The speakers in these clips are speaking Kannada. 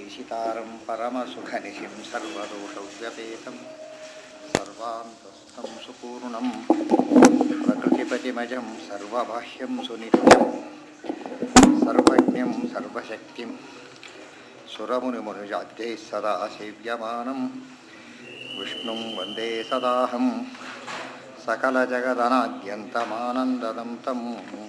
ईशितारं परमसुखनिधिं सर्वदोषव्यपेतं सर्वान्तस्थं सुपूर्णं प्रकृतिपतिमजं सर्वबाह्यं सुनित्यं सर्वज्ञं सर्वशक्तिं सुरमुनिमुनिजाद्यैः सदा सेव्यमानं विष्णुं वन्दे सदाहं सकलजगदनाद्यन्तमानन्ददं तम्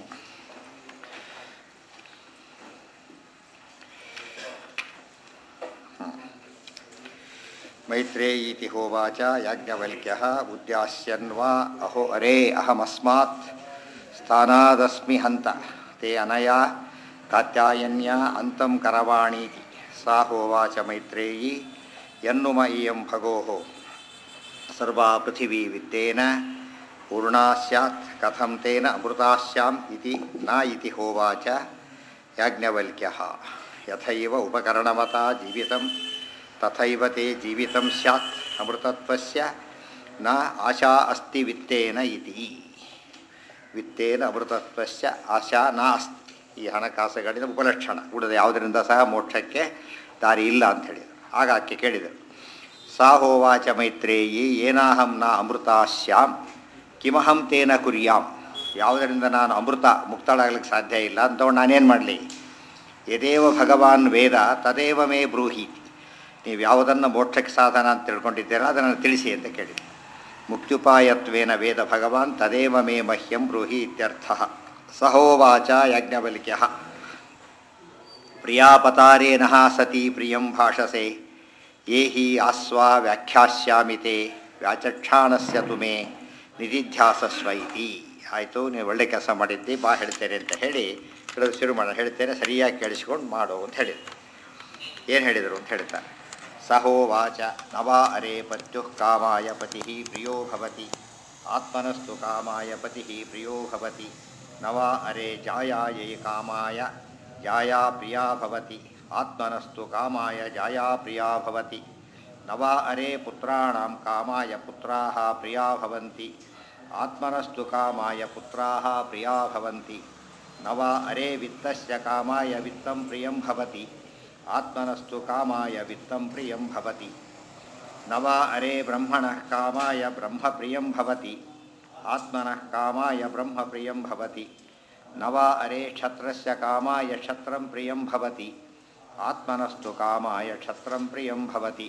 मैत्रेयीति होवाच याज्ञवल्क्यः उद्यास्यन्वा अहो अरे अहमस्मात् स्थानादस्मि हन्त ते अनया कात्यायन्या अन्तं करवाणीति सा होवाच मैत्रेयी यन्नुम इयं भगोः सर्वा पृथिवी वित्तेन पूर्णा स्यात् कथं तेन अमृता स्याम् इति न इति होवाच याज्ञवल्क्यः यथैव उपकरणमता जीवितं तथैव ते जीवितं स्यात् अमृतत्वस्य न आशा अस्ति वित्तेन इति ವಿತ್ತೇನ ಅಮೃತತ್ವಸ್ಯ ಆಶಾ ನಾಸ್ತಿ ಈ ಹಣಕಾಸುಗಳಿಂದ ಉಪಲಕ್ಷಣ ಉಳಿದ ಯಾವುದರಿಂದ ಸಹ ಮೋಕ್ಷಕ್ಕೆ ದಾರಿ ಇಲ್ಲ ಅಂತ ಹೇಳಿದರು ಆಗ ಆಕೆ ಕೇಳಿದರು ಸಾ ಹೋವಾಚ ಮೈತ್ರೇಯಿ ಏನಾಹಂ ನ ಅಮೃತಾಶ್ಯಾಂ ಕಿಮಹಂ ತೇನ ಕುರ್ಯಾಂ ಯಾವುದರಿಂದ ನಾನು ಅಮೃತ ಮುಕ್ತಳಾಗ್ಲಿಕ್ಕೆ ಸಾಧ್ಯ ಇಲ್ಲ ಅಂಥವ್ರು ನಾನೇನು ಮಾಡಲಿ ಯದೇವ ಭಗವಾನ್ ವೇದ ತದೇವ ಮೇ ಬ್ರೂಹೀತಿ ನೀವು ಯಾವುದನ್ನು ಮೋಕ್ಷಕ್ಕೆ ಸಾಧನ ಅಂತ ತಿಳ್ಕೊಂಡಿದ್ದೀರಾ ಅದನ್ನು ತಿಳಿಸಿ ಅಂತ ಕೇಳಿದೆ ಮುಕ್ತ್ಯುಪಾಯತ್ವೇನ ವೇದ ಭಗವಾನ್ ತದೇವ ಮೇ ಮಹ್ಯಂ ಬ್ರೂಹಿ ಇತ್ಯರ್ಥ ಸಹೋವಾಚ ಯಾಜ್ಞವಲ್ಕ್ಯ ಪ್ರಿಯಾಪತಾರೇನ ಸತಿ ಪ್ರಿಯಂ ಭಾಷಸೆ ಯೇ ಹಿ ಆಸ್ವಾ ವ್ಯಾಖ್ಯಾಸ್ಯಾಮಿ ತೇ ವ್ಯಾಚಕ್ಷಾಣಸ್ಯ ತುಮೆ ನಿಧಿಧ್ಯಾಸಸ್ವ ಇತಿ ಆಯಿತು ನೀವು ಒಳ್ಳೆ ಕೆಲಸ ಮಾಡಿದ್ದಿ ಬಾ ಹೇಳ್ತೇನೆ ಅಂತ ಹೇಳಿ ಹೇಳೋದು ಶುರು ಮಾಡೋಣ ಹೇಳ್ತೇನೆ ಸರಿಯಾಗಿ ಕೇಳಿಸ್ಕೊಂಡು ಮಾಡು ಅಂತ ಹೇಳಿದ್ರು ಏನು ಹೇಳಿದರು ಅಂತ ಹೇಳ್ತಾರೆ ಸಹೋವಾಚ ನವಾ ಅರೆ ಪತ್ಯುಃ ಕಾಮಾಯ ಪತಿ ಪ್ರಿಯೋ ಭವತಿ ಆತ್ಮನಸ್ತು ಕಾಮಾಯ ಪತಿ ಪ್ರಿಯೋ ಭವತಿ ನವಾ ಅರೆ ಜಾಯಾಯೈ ಕಾಮಾಯ ಜಾಯಾ ಪ್ರಿಯಾ ಭವತಿ ಆತ್ಮನಸ್ತು ಕಾಮಾಯ ಜಾಯಾ ಪ್ರಿಯಾ ಭವತಿ ನವಾ ಅರೆ ಪುತ್ರಾಣಾಂ ಕಾಮಾಯ ಪುತ್ರಾः ಪ್ರಿಯಾ ಭವಂತಿ ಆತ್ಮನಸ್ತು ಕಾಮಾಯ ಪುತ್ರಾः ಪ್ರಿಯಾ ಭವಂತಿ ನವಾ ಅರೆ ವಿತ್ತಸ್ಯ ಕಾಮಾಯ ವಿತ್ತಂ ಪ್ರಿಯಂ ಭವತಿ ಆತ್ಮನಸ್ತು ಕಾಮಾಯ ವಿತ್ತಂ ಪ್ರಿಯಂ ಭವತಿ ನವ ಅರೆ ಬ್ರಹ್ಮಣಃ ಕಾಮಾಯ ಬ್ರಹ್ಮ ಪ್ರಿಯಂ ಭವತಿ ಆತ್ಮನಃ ಕಾಮಾಯ ಬ್ರಹ್ಮ ಪ್ರಿಯಂ ಭವತಿ ನವ ಅರೆ ಕ್ಷತ್ರಸ್ಯ ಕಾಮಾಯ ಕ್ಷತ್ರಂ ಪ್ರಿಯಂ ಭವತಿ ಆತ್ಮನಸ್ತು ಕಾಮಾಯ ಕ್ಷತ್ರಂ ಪ್ರಿಯಂ ಭವತಿ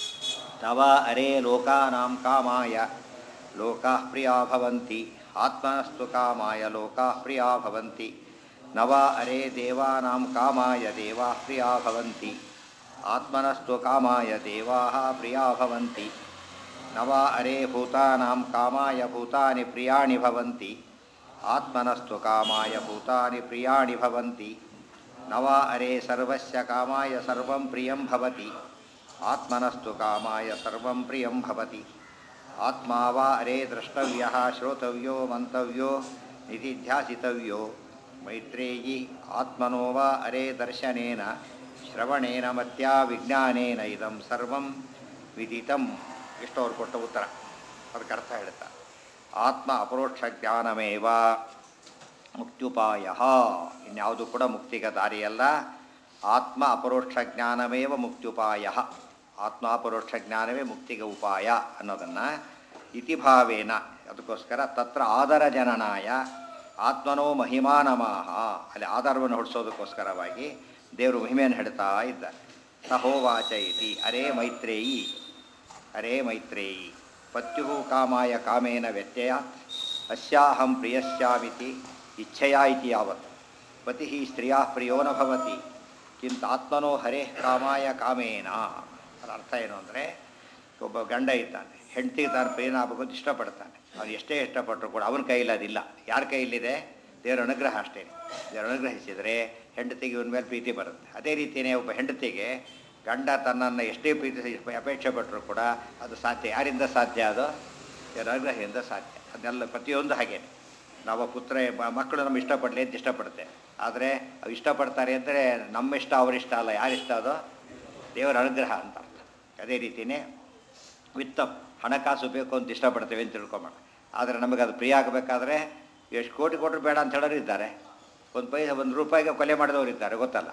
ನವ ಅರೆ ಲೋಕಾನಾಂ ಕಾಮಾಯ ಲೋಕಾಃ ಪ್ರಿಯಾ ಭವಂತಿ ಆತ್ಮನಸ್ತು ಕಾಮಾಯ ಲೋಕಾಃ ಪ್ರಿಯಾ ಭವಂತಿ ನವ ಅರೆ ದೇವಾನಾಂ ಕಾಮಾಯ ದೇವಾಃ ಪ್ರಿಯಾ ಭವಂತಿ ಆತ್ಮನಸ್ತು ಕಾಮಾಯ ದೇವಾಃ ಪ್ರಿಯಾ ಭವಂತಿ ನವ ಅರೆ ಭೂತಾನಾಂ ಕಾಮಾಯ ಭೂತಾನಿ ಪ್ರಿಯಾಣಿ ಭವಂತಿ ಆತ್ಮನಸ್ತು ಕಾಮಾಯ ಭೂತಾನಿ ಪ್ರಿಯಾಣಿ ಭವಂತಿ ನವ ಅರೆ ಸರ್ವಸ್ಯ ಕಾಮಾಯ ಸರ್ವಂ ಪ್ರಿಯಂ ಭವತಿ ಆತ್ಮನಸ್ತು ಕಾಮಾಯ ಸರ್ವಂ ಪ್ರಿಯಂ ಭವತಿ ಆತ್ಮ ವಾ ಅರೆ ದ್ರಷ್ಟವ್ಯಃ ಶ್ರೋತವ್ಯೋ ಮಂತವ್ಯೋ ನಿಧಿಧ್ಯಾಸಿತವ್ಯೋ ಮೈತ್ರೇಯಿ ಆತ್ಮನೋ ವಾ ಅರೆ ದರ್ಶನೇನ ಶ್ರವಣೇನ ಮತ್ಯಾ ವಿಜ್ಞಾನೇನ ಇದಂ ಸರ್ವಂ ವಿದಿತಂ ಇಷ್ಟು ಅವ್ರು ಕೊಟ್ಟ ಉತ್ತರ ಅದಕ್ಕೆ ಅರ್ಥ ಹೇಳ್ತಾ ಆತ್ಮ ಅಪರೋಕ್ಷ ಜ್ಞಾನಮೇವ ಮುಕ್ತ್ಯುಪಾಯ ಇನ್ಯಾವುದು ಕೂಡ ಮುಕ್ತಿಗೆ ದಾರಿಯಲ್ಲ ಆತ್ಮ ಅಪರೋಕ್ಷ ಜ್ಞಾನಮೇವ ಮುಕ್ತ್ಯುಪಾಯ ಆತ್ಮ ಅಪರೋಕ್ಷ ಜ್ಞಾನವೇ ಮುಕ್ತಿಗೆ ಉಪಾಯ ಅನ್ನೋದನ್ನು ಇತಿಭಾವೇನ ಅದಕ್ಕೋಸ್ಕರ ತತ್ರ ಆದರ ಜನನಾಯ ಆತ್ಮನೋ ಮಹಿಮಾನಮಾಹ ಅಲ್ಲಿ ಆಧಾರವನ್ನು ಹೊಡಿಸೋದಕ್ಕೋಸ್ಕರವಾಗಿ ದೇವರು ಮಹಿಮೆಯನ್ನು ಹೇಳ್ತಾ ಇದ್ದ ಸಹೋವಾಚ ಇತಿ ಅರೇ ಮೈತ್ರೇಯಿ ಅರೇ ಮೈತ್ರೇಯಿ ಪತ್ಯು ಕಾಮಾಯ ಕಾಮೇನ ವ್ಯತ್ಯಯ ಅಸ್ಯಾಹಂ ಪ್ರಿಯಸ್ಯಾಮಿತಿ ಇಚ್ಛೆಯ ಇತಿ ಯಾವತ್ ಪತಿ ಸ್ತ್ರೀಯ ಪ್ರಿಯೋ ನ ಭವತಿ ಕಿಂತ ಆತ್ಮನೋ ಹರೇ ಕಾಮಾಯ ಕಾಮೇನ ಅದರ ಅರ್ಥ ಏನು ಅಂದರೆ ಒಬ್ಬ ಗಂಡ ಇದ್ದಾನೆ ಹೆಂಡತಿಗೆ ತಾನು ಪ್ರಿಯನಾಗಬೇಕು ಅಂತ ಇಷ್ಟಪಡ್ತಾನೆ ಅವನು ಎಷ್ಟೇ ಇಷ್ಟಪಟ್ಟರು ಕೂಡ ಅವನ ಕೈಯಲ್ಲಿ ಅದಿಲ್ಲ ಯಾರ ಕೈಯಲ್ಲಿದೆ ದೇವರ ಅನುಗ್ರಹ ಅಷ್ಟೇ ದೇವರ ಅನುಗ್ರಹಿಸಿದರೆ ಹೆಂಡತಿಗೆ ಇವನ ಮೇಲೆ ಪ್ರೀತಿ ಬರುತ್ತೆ ಅದೇ ರೀತಿಯೇ ಒಬ್ಬ ಹೆಂಡತಿಗೆ ಗಂಡ ತನ್ನನ್ನು ಎಷ್ಟೇ ಪ್ರೀತಿ ಅಪೇಕ್ಷೆ ಪಟ್ಟರು ಕೂಡ ಅದು ಸಾಧ್ಯ ಯಾರಿಂದ ಸಾಧ್ಯ ಅದು ದೇವರ ಅನುಗ್ರಹದಿಂದ ಸಾಧ್ಯ ಅದನ್ನೆಲ್ಲ ಪ್ರತಿಯೊಂದು ಹಾಗೆ ನಾವು ಪುತ್ರ ಮಕ್ಕಳು ನಮ್ಮ ಇಷ್ಟಪಡಲಿ ಅಂತ ಇಷ್ಟಪಡುತ್ತೆ ಆದರೆ ಅವು ಇಷ್ಟಪಡ್ತಾರೆ ಅಂದರೆ ನಮ್ಮ ಇಷ್ಟ ಅವರಿಷ್ಟ ಅಲ್ಲ ಯಾರಿಷ್ಟ ಅದು ದೇವರ ಅನುಗ್ರಹ ಅಂತ ಅರ್ಥ ಅದೇ ರೀತಿಯೇ ವಿತ್ತ ಹಣಕಾಸು ಬೇಕು ಅಂತ ಇಷ್ಟಪಡ್ತೇವೆ ಅಂತ ತಿಳ್ಕೊಂಬೇಡ ಆದರೆ ನಮಗೆ ಅದು ಪ್ರಿಯ ಆಗಬೇಕಾದ್ರೆ ಎಷ್ಟು ಕೋಟಿ ಕೊಟ್ಟರು ಬೇಡ ಅಂತ ಹೇಳೋರು ಇದ್ದಾರೆ ಒಂದು ಪೈಸೆ ಒಂದು ರೂಪಾಯಿಗೆ ಕೊಲೆ ಮಾಡಿದವರು ಇದ್ದಾರೆ ಗೊತ್ತಲ್ಲ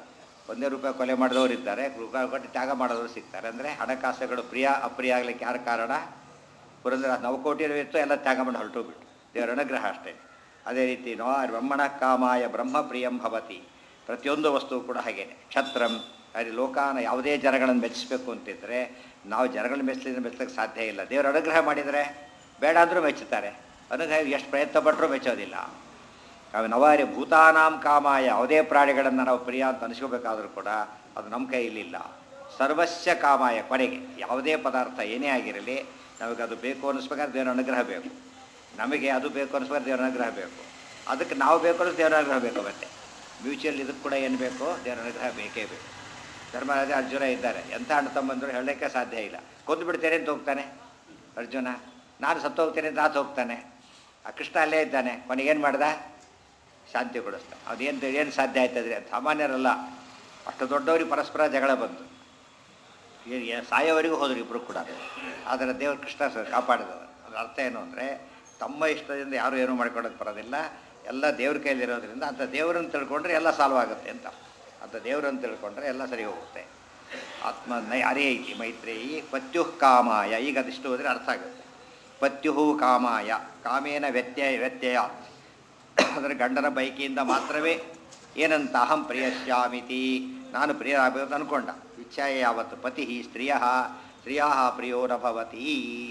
ಒಂದೇ ರೂಪಾಯಿ ಕೊಲೆ ಮಾಡಿದವರು ಇದ್ದಾರೆ ರೂಪಾಯಿ ಕೊಟ್ಟು ತ್ಯಾಗ ಮಾಡೋರು ಸಿಗ್ತಾರೆ ಅಂದರೆ ಹಣಕಾಸುಗಳು ಪ್ರಿಯ ಅಪ್ರಿಯ ಆಗಲಿಕ್ಕೆ ಯಾರ ಕಾರಣ ಪುರಂದರ ನವಕೋಟಿ ಇತ್ತು ಎಲ್ಲ ತ್ಯಾಗ ಮಾಡಿ ಹೊರಟೋಗ್ಬಿಟ್ಟು ದೇವರ ಅನುಗ್ರಹ ಅಷ್ಟೇ ಅದೇ ರೀತಿ ನೋ ಬ್ರಹ್ಮಣ ಕಾಮಾಯ ಬ್ರಹ್ಮ ಪ್ರಿಯಂ ಭವತಿ ಪ್ರತಿಯೊಂದು ವಸ್ತು ಕೂಡ ಹಾಗೇನೆ ಕ್ಷತ್ರಂ ಅಲ್ಲಿ ಲೋಕಾನ ಯಾವುದೇ ಜನಗಳನ್ನು ಮೆಚ್ಚಿಸ್ಬೇಕು ಅಂತಿದ್ರೆ ನಾವು ಜನಗಳನ್ನ ಮೆಚ್ಚಲಿದ್ರೆ ಮೆಚ್ಚಲಿಕ್ಕೆ ಸಾಧ್ಯ ಇಲ್ಲ ದೇವರ ಅನುಗ್ರಹ ಮಾಡಿದರೆ ಬೇಡ ಅಂದರೂ ಮೆಚ್ಚುತ್ತಾರೆ ಅನುಗ್ರಹ ಎಷ್ಟು ಪ್ರಯತ್ನ ಪಟ್ಟರೂ ಮೆಚ್ಚೋದಿಲ್ಲ ಅವು ನವಾರಿ ಭೂತಾನಾಂ ಕಾಮಾಯ ಯಾವುದೇ ಪ್ರಾಣಿಗಳನ್ನು ನಾವು ಪ್ರಿಯ ಅಂತ ಅನಿಸ್ಕೋಬೇಕಾದ್ರೂ ಕೂಡ ಅದು ನಮ್ಮ ಕೈಯಲ್ಲಿಲ್ಲ ಸರ್ವಸ್ಯ ಕಾಮಾಯ ಕೊನೆಗೆ ಯಾವುದೇ ಪದಾರ್ಥ ಏನೇ ಆಗಿರಲಿ ನಮಗೆ ಅದು ಬೇಕು ಅನ್ನಿಸ್ಬೇಕಾದ್ರೆ ದೇವರ ಅನುಗ್ರಹ ಬೇಕು ನಮಗೆ ಅದು ಬೇಕು ಅನ್ನಿಸ್ಬೇಕಾದ್ರೆ ದೇವರ ಅನುಗ್ರಹ ಬೇಕು ಅದಕ್ಕೆ ನಾವು ಬೇಕು ಅನ್ನಿಸ್ ದೇವರ ಅನುಗ್ರಹ ಬೇಕು ಮತ್ತೆ ಮ್ಯೂಚುವಲ್ ಇದಕ್ಕೆ ಕೂಡ ಏನು ಬೇಕು ದೇವರ ಅನುಗ್ರಹ ಬೇಕೇ ಬೇಕು ಧರ್ಮರಾಜ ಅರ್ಜುನ ಇದ್ದಾರೆ ಎಂಥ ಅಣ್ಣ ತಮ್ಮಂದರು ಹೇಳಲಿಕ್ಕೆ ಸಾಧ್ಯ ಇಲ್ಲ ಕೊಂದು ಬಿಡ್ತೇನೆ ಅಂತ ಹೋಗ್ತಾನೆ ಅರ್ಜುನ ನಾನು ಸತ್ತು ಹೋಗ್ತೇನೆ ಅಂತ ಆತ ಹೋಗ್ತಾನೆ ಆ ಕೃಷ್ಣ ಅಲ್ಲೇ ಇದ್ದಾನೆ ಕೊನೆಗೇನು ಮಾಡ್ದ ಶಾಂತಿ ಕೊಡಿಸ್ದ ಅದೇನು ಏನು ಸಾಧ್ಯ ಆಯ್ತದ್ರಿ ಸಾಮಾನ್ಯರಲ್ಲ ಅಷ್ಟು ದೊಡ್ಡವ್ರಿಗೆ ಪರಸ್ಪರ ಜಗಳ ಬಂತು ಈ- ಈ ಸಾಯೋವರೆಗೂ ಹೋದ್ರು ಇಬ್ಬರು ಕೂಡ ಆದರೆ ದೇವ್ರ ಕೃಷ್ಣ ಸ ಕಾಪಾಡಿದ ಅದರ ಅರ್ಥ ಏನು ಅಂದರೆ ತಮ್ಮ ಇಷ್ಟದಿಂದ ಯಾರು ಏನೂ ಮಾಡ್ಕೊಳಕ್ಕೆ ಬರೋದಿಲ್ಲ ಎಲ್ಲ ದೇವ್ರ ಕೈಲಿರೋದ್ರಿಂದ ಅಂಥ ದೇವರನ್ನು ತಿಳ್ಕೊಂಡ್ರೆ ಎಲ್ಲ ಸಾಲ್ವ್ ಆಗುತ್ತೆ ಅಂತ ಅಂಥ ದೇವರನ್ನು ತಿಳ್ಕೊಂಡ್ರೆ ಎಲ್ಲ ಸರಿ ಹೋಗುತ್ತೆ ಆತ್ಮ ನೈ ಅರೇ ಐತಿ ಮೈತ್ರೇಯಿ ಪತ್ಯುಃ ಕಾಮಾಯ ಈಗ ಅದಿಷ್ಟು ಹೋದರೆ ಅರ್ಥ ಆಗುತ್ತೆ ಪತ್ಯುಹು ಕಾಮಾಯ ಕಾಮೇನ ವ್ಯತ್ಯಯ ವ್ಯತ್ಯಯ ಅಂದರೆ ಗಂಡನ ಬೈಕಿಯಿಂದ ಮಾತ್ರವೇ ಏನಂತ ಅಹಂ ಪ್ರಿಯಶ್ಯಾಮಿತಿ ನಾನು ಪ್ರಿಯರಾಗಬೇಕು ಅನ್ಕೊಂಡ ಇಚ್ಛಾಯ ಯಾವತ್ತು ಪತಿ ಸ್ತ್ರೀಯ ಸ್ತ್ರೀಯ ಪ್ರಿಯೋ ನ ಭವತಿ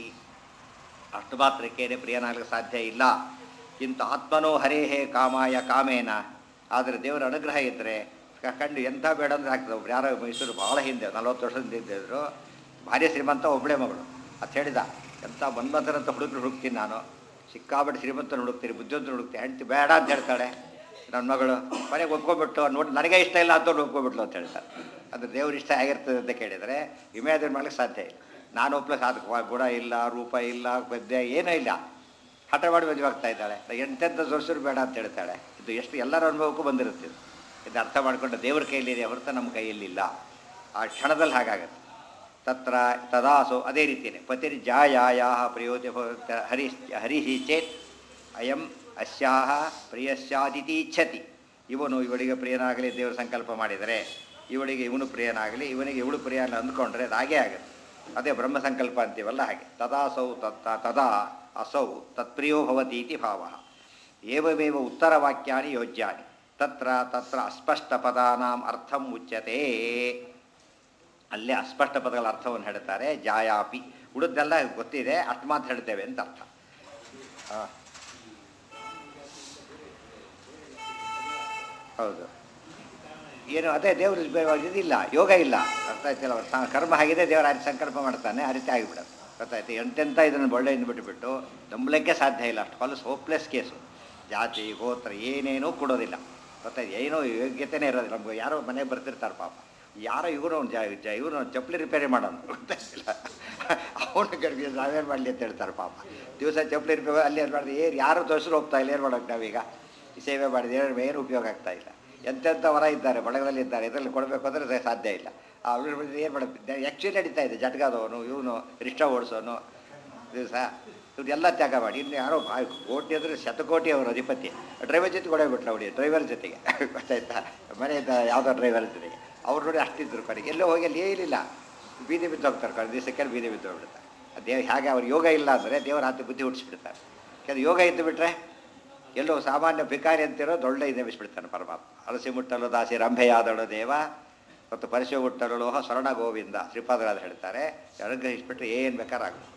ಅಷ್ಟು ಮಾತ್ರಕ್ಕೇನೆ ಪ್ರಿಯನಾಗಲಿಕ್ಕೆ ಸಾಧ್ಯ ಇಲ್ಲ ಕಿಂತು ಆತ್ಮನೋ ಹರೇಹೇ ಕಾಮಾಯ ಕಾಮೇನ ಆದರೆ ದೇವರ ಅನುಗ್ರಹ ಇದ್ದರೆ ಕಂಡು ಎಂಥ ಬೇಡ ಅಂದ್ರೆ ಆಗ್ತದೆ ಒಬ್ರು ಯಾರೋ ಮೈಸೂರು ಭಾಳ ಹಿಂದೆ ನಲ್ವತ್ತು ವರ್ಷದಿಂದ ಇದ್ದಿದ್ರು ಭಾರಿ ಶ್ರೀಮಂತ ಒಬ್ಬಳೇ ಮಗಳು ಅಂತ ಹೇಳಿದ ಎಂಥ ಮನ್ಮಥರಂತ ಹುಡುಗರು ಹುಡುಕ್ತೀನಿ ನಾನು ಸಿಕ್ಕಾಬಿಟ್ಟು ಶ್ರೀಮಂತನ ಹುಡುಕ್ತೀನಿ ಬುದ್ಧಿವಂತನ ಹುಡುಕ್ತೀನಿ ಹೆಂಡ್ತಿ ಬೇಡ ಅಂತ ಹೇಳ್ತಾಳೆ ನನ್ನ ಮಗಳು ಮನೆಗೆ ಒಪ್ಕೊಬಿಟ್ಟು ನೋಡಿ ನನಗೆ ಇಷ್ಟ ಇಲ್ಲ ಅಂತ ಒಪ್ಕೊಬಿಟ್ಲು ಅಂತ ಹೇಳ್ತಾರೆ ಅದು ದೇವ್ರ ಇಷ್ಟ ಆಗಿರ್ತದೆ ಅಂತ ಕೇಳಿದರೆ ಇಮ್ಯಾಜಿನ್ ಮಾಡ್ಲಿಕ್ಕೆ ಸಾಧ್ಯ ಇಲ್ಲ ನಾನು ಒಪ್ಲಿಕ್ಕೆ ಸಾಧಕ ಗುಣ ಇಲ್ಲ ರೂಪ ಇಲ್ಲ ಗದ್ದೆ ಏನೂ ಇಲ್ಲ ಹಠ ಮಾಡಿ ಮದುವೆ ಆಗ್ತಾ ಇದ್ದಾಳೆ ಎಂತೆಂಥ ದೊರಸರು ಬೇಡ ಅಂತ ಹೇಳ್ತಾಳೆ ಇದು ಎಷ್ಟು ಎಲ್ಲರ ಅನುಭವಕ್ಕೂ ಬಂದಿರುತ್ತೆ ಇದು. ಇದು ಅರ್ಥ ಮಾಡಿಕೊಂಡು ದೇವ್ರ ಕೈಯಲ್ಲಿದೆ ಹೊರತು ನಮ್ಮ ಕೈಯಲ್ಲಿಲ್ಲ ಆ ಕ್ಷಣದಲ್ಲಿ ಹಾಗಾಗತ್ತೆ ತತ್ರ ತದಾಸು ಅದೇ ರೀತಿಯೇ ಪತಿರ್ ಜಾಯಾಯ ಪ್ರಿಯೋತಿ ಹರಿ ಹರಿ ಚೇತ್ ಅಯಂ ಅಸ್ಯಾಹ ಪ್ರಿಯಸ್ಯಾದಿತಿ ಇಚ್ಛತಿ ಇವನು ಇವಳಿಗೆ ಪ್ರಿಯನಾಗಲಿ ದೇವರು ಸಂಕಲ್ಪ ಮಾಡಿದರೆ ಇವಳಿಗೆ ಇವನು ಪ್ರಿಯನಾಗಲಿ ಇವನಿಗೆ ಇವಳು ಪ್ರಿಯ ಅಂತ ಅಂದ್ಕೊಂಡ್ರೆ ಅದು ಹಾಗೇ ಆಗುತ್ತೆ ಅದೇ ಬ್ರಹ್ಮ ಸಂಕಲ್ಪ ಅಂತೀವಲ್ಲ ಹಾಗೆ ತದಾಸೌ ತತ್ತ ತದಾ ಅಸೌ ತತ್ಪ್ರಿಯೋ ಭವತಿ ಇತಿ ಭಾವ ಏವಮೇವ ಉತ್ತರವಾಕ್ಯಾನಿ ಯೋಜ್ಯಾನಿ ತತ್ರ ತತ್ರ ಅಸ್ಪಷ್ಟ ಪದಾನಾಂ ಅರ್ಥಂ ಉಚ್ಯತೆ ಅಲ್ಲೇ ಅಸ್ಪಷ್ಟ ಪದಗಳ ಅರ್ಥವನ್ನು ಹೇಳ್ತಾರೆ ಜಾಯಾಪಿ ಉಳಿದೆಲ್ಲ ಗೊತ್ತಿದೆ ಅಷ್ಟು ಮಾತ್ರ ಹೇಳ್ತೇವೆ ಅಂತ ಅರ್ಥ ಆ. ಹೌದು ಏನು ಅದೇ ದೇವರು ಇದಿಲ್ಲ ಯೋಗ ಇಲ್ಲ ಅರ್ಥ ಆಯ್ತಿಲ್ಲ ಅವ್ರ ಸ- ಕರ್ಮ ಆಗಿದೆ ದೇವರ ಆ ರೀತಿ ಸಂಕಲ್ಪ ಮಾಡ್ತಾನೆ ಆ ರೀತಿ ಆಗಿಬಿಡೋದು ಗೊತ್ತಾಯ್ತು ಎಂತೆಂಥ ಇದನ್ನು ಒಳ್ಳೆಯಿಂದ ಬಿಟ್ಟುಬಿಟ್ಟು ನಂಬಲಿಕ್ಕೆ ಸಾಧ್ಯ ಇಲ್ಲ ಅಷ್ಟು ಹೊಲಸು ಹೋಪ್ಲೆಸ್ ಕೇಸು ಜಾತಿ ಗೋತ್ರ ಏನೇನೂ ಕೊಡೋದಿಲ್ಲ ಗೊತ್ತಾಯ್ತು ಏನೋ ಯೋಗ್ಯತೆನೇ ಇರೋದಿಲ್ಲ ನಮ್ಗೆ ಯಾರೋ ಮನೆಗೆ ಬರ್ತಿರ್ತಾರೆ ಪಾಪ ಯಾರೋ ಇವರು ಜ ಜ ಇವರು ಚಪ್ಪಲಿ ರಿಪೇರಿ ಮಾಡೋನು ಗೊತ್ತಾಯ್ತಿಲ್ಲ ಅವನು ಗಡಿಗೆ ನಾವೇನು ಮಾಡಲಿ ಅಂತ ಹೇಳ್ತಾರೆ ಪಾಪ ದಿವಸ ಚಪ್ಪಲಿ ರಿಪೇರಿ ಅಲ್ಲಿ ಏನು ಮಾಡಿದ್ರೆ ಏನು ಯಾರು ದೋಷರು ಹೋಗ್ತಾ ಇಲ್ಲ ಏನು ಮಾಡೋಕೆ ನಾವೀಗ ಈ ಸೇವೆ ಮಾಡಿದ್ರೆ ಏನು ಏನು ಉಪಯೋಗ ಆಗ್ತಾ ಇಲ್ಲ ಎಂತೆಂಥ ವರ ಇದ್ದಾರೆ ಬಡಗದಲ್ಲಿ ಇದ್ದಾರೆ ಇದರಲ್ಲಿ ಕೊಡಬೇಕು ಅಂದರೆ ಸಾಧ್ಯ ಇಲ್ಲ ಅವ್ರು ಏನು ಮಾಡೋದು ಆ್ಯಕ್ಚುಲಿ ನಡೀತಾ ಇದೆ ಜಟ್ಗಾದವನು ಇವನು ರಿಕ್ಷಾ ಓಡಿಸೋನು ದಿವಸ ಇವ್ರೆಲ್ಲ ತ್ಯಾಗ ಮಾಡಿ ಇನ್ನು ಯಾರೋ ಆ ಕೋಟಿ ಅಂದರೆ ಶತಕೋಟಿ ಅವರು ಅಧಿಪತಿ ಡ್ರೈವರ್ ಜೊತೆ ಕೊಡೋಗ್ಬಿಟ್ಲು ಅವಳಿಗೆ ಡ್ರೈವರ್ ಜೊತೆಗೆ ಗೊತ್ತಾಯ್ತಾ ಮನೆಯಿಂದ ಯಾವುದೋ ಡ್ರೈವರ್ ಜೊತೆಗೆ ಅವ್ರು ನೋಡಿ ಅಷ್ಟಿದ್ರು ಕಡೆಗೆ ಎಲ್ಲೋ ಹೋಗಿ ಅಲ್ಲಿ ಏನಿಲ್ಲ ಬೀದಿ ಬಿದ್ದು ಹೋಗ್ತಾರೆ ಕಡೆ ದಿವಸಕ್ಕೆ ಬೀದಿ ಬಿದ್ದು ಹೋಗ್ಬಿಡ್ತಾರೆ ದೇವ್ ಹೇಗೆ ಅವ್ರು ಯೋಗ ಇಲ್ಲ ಅಂದರೆ ದೇವರ ಹತ್ತು ಬುದ್ಧಿ ಹುಟ್ಟಿಸ್ಬಿಡ್ತಾರೆ ಯಾಕಂದ್ರೆ ಯೋಗ ಇದ್ದು ಬಿಟ್ರೆ ಎಲ್ಲೋ ಸಾಮಾನ್ಯ ಭಿಕಾರಿ ಅಂತಿರೋ ದೊಡ್ಡ ಇದೆ ಬಿಸ್ಬಿಡ್ತಾನೆ ಪರಮಾತ್ಮ ಅರಸಿ ಮುಟ್ಟಲು ದಾಸಿ ರಂಭೆಯಾದಳು ದೇವ ಮತ್ತು ಪರಿಶು ಮುಟ್ಟಲು ಲೋಹ ಸ್ವರ್ಣ ಗೋವಿಂದ ಶ್ರೀಪಾದರಾದ ಹೇಳ್ತಾರೆ ಅನುಗ್ರಹಿಸ್ಬಿಟ್ರೆ ಏನು ಬೇಕಾರಾಗಬೇಕು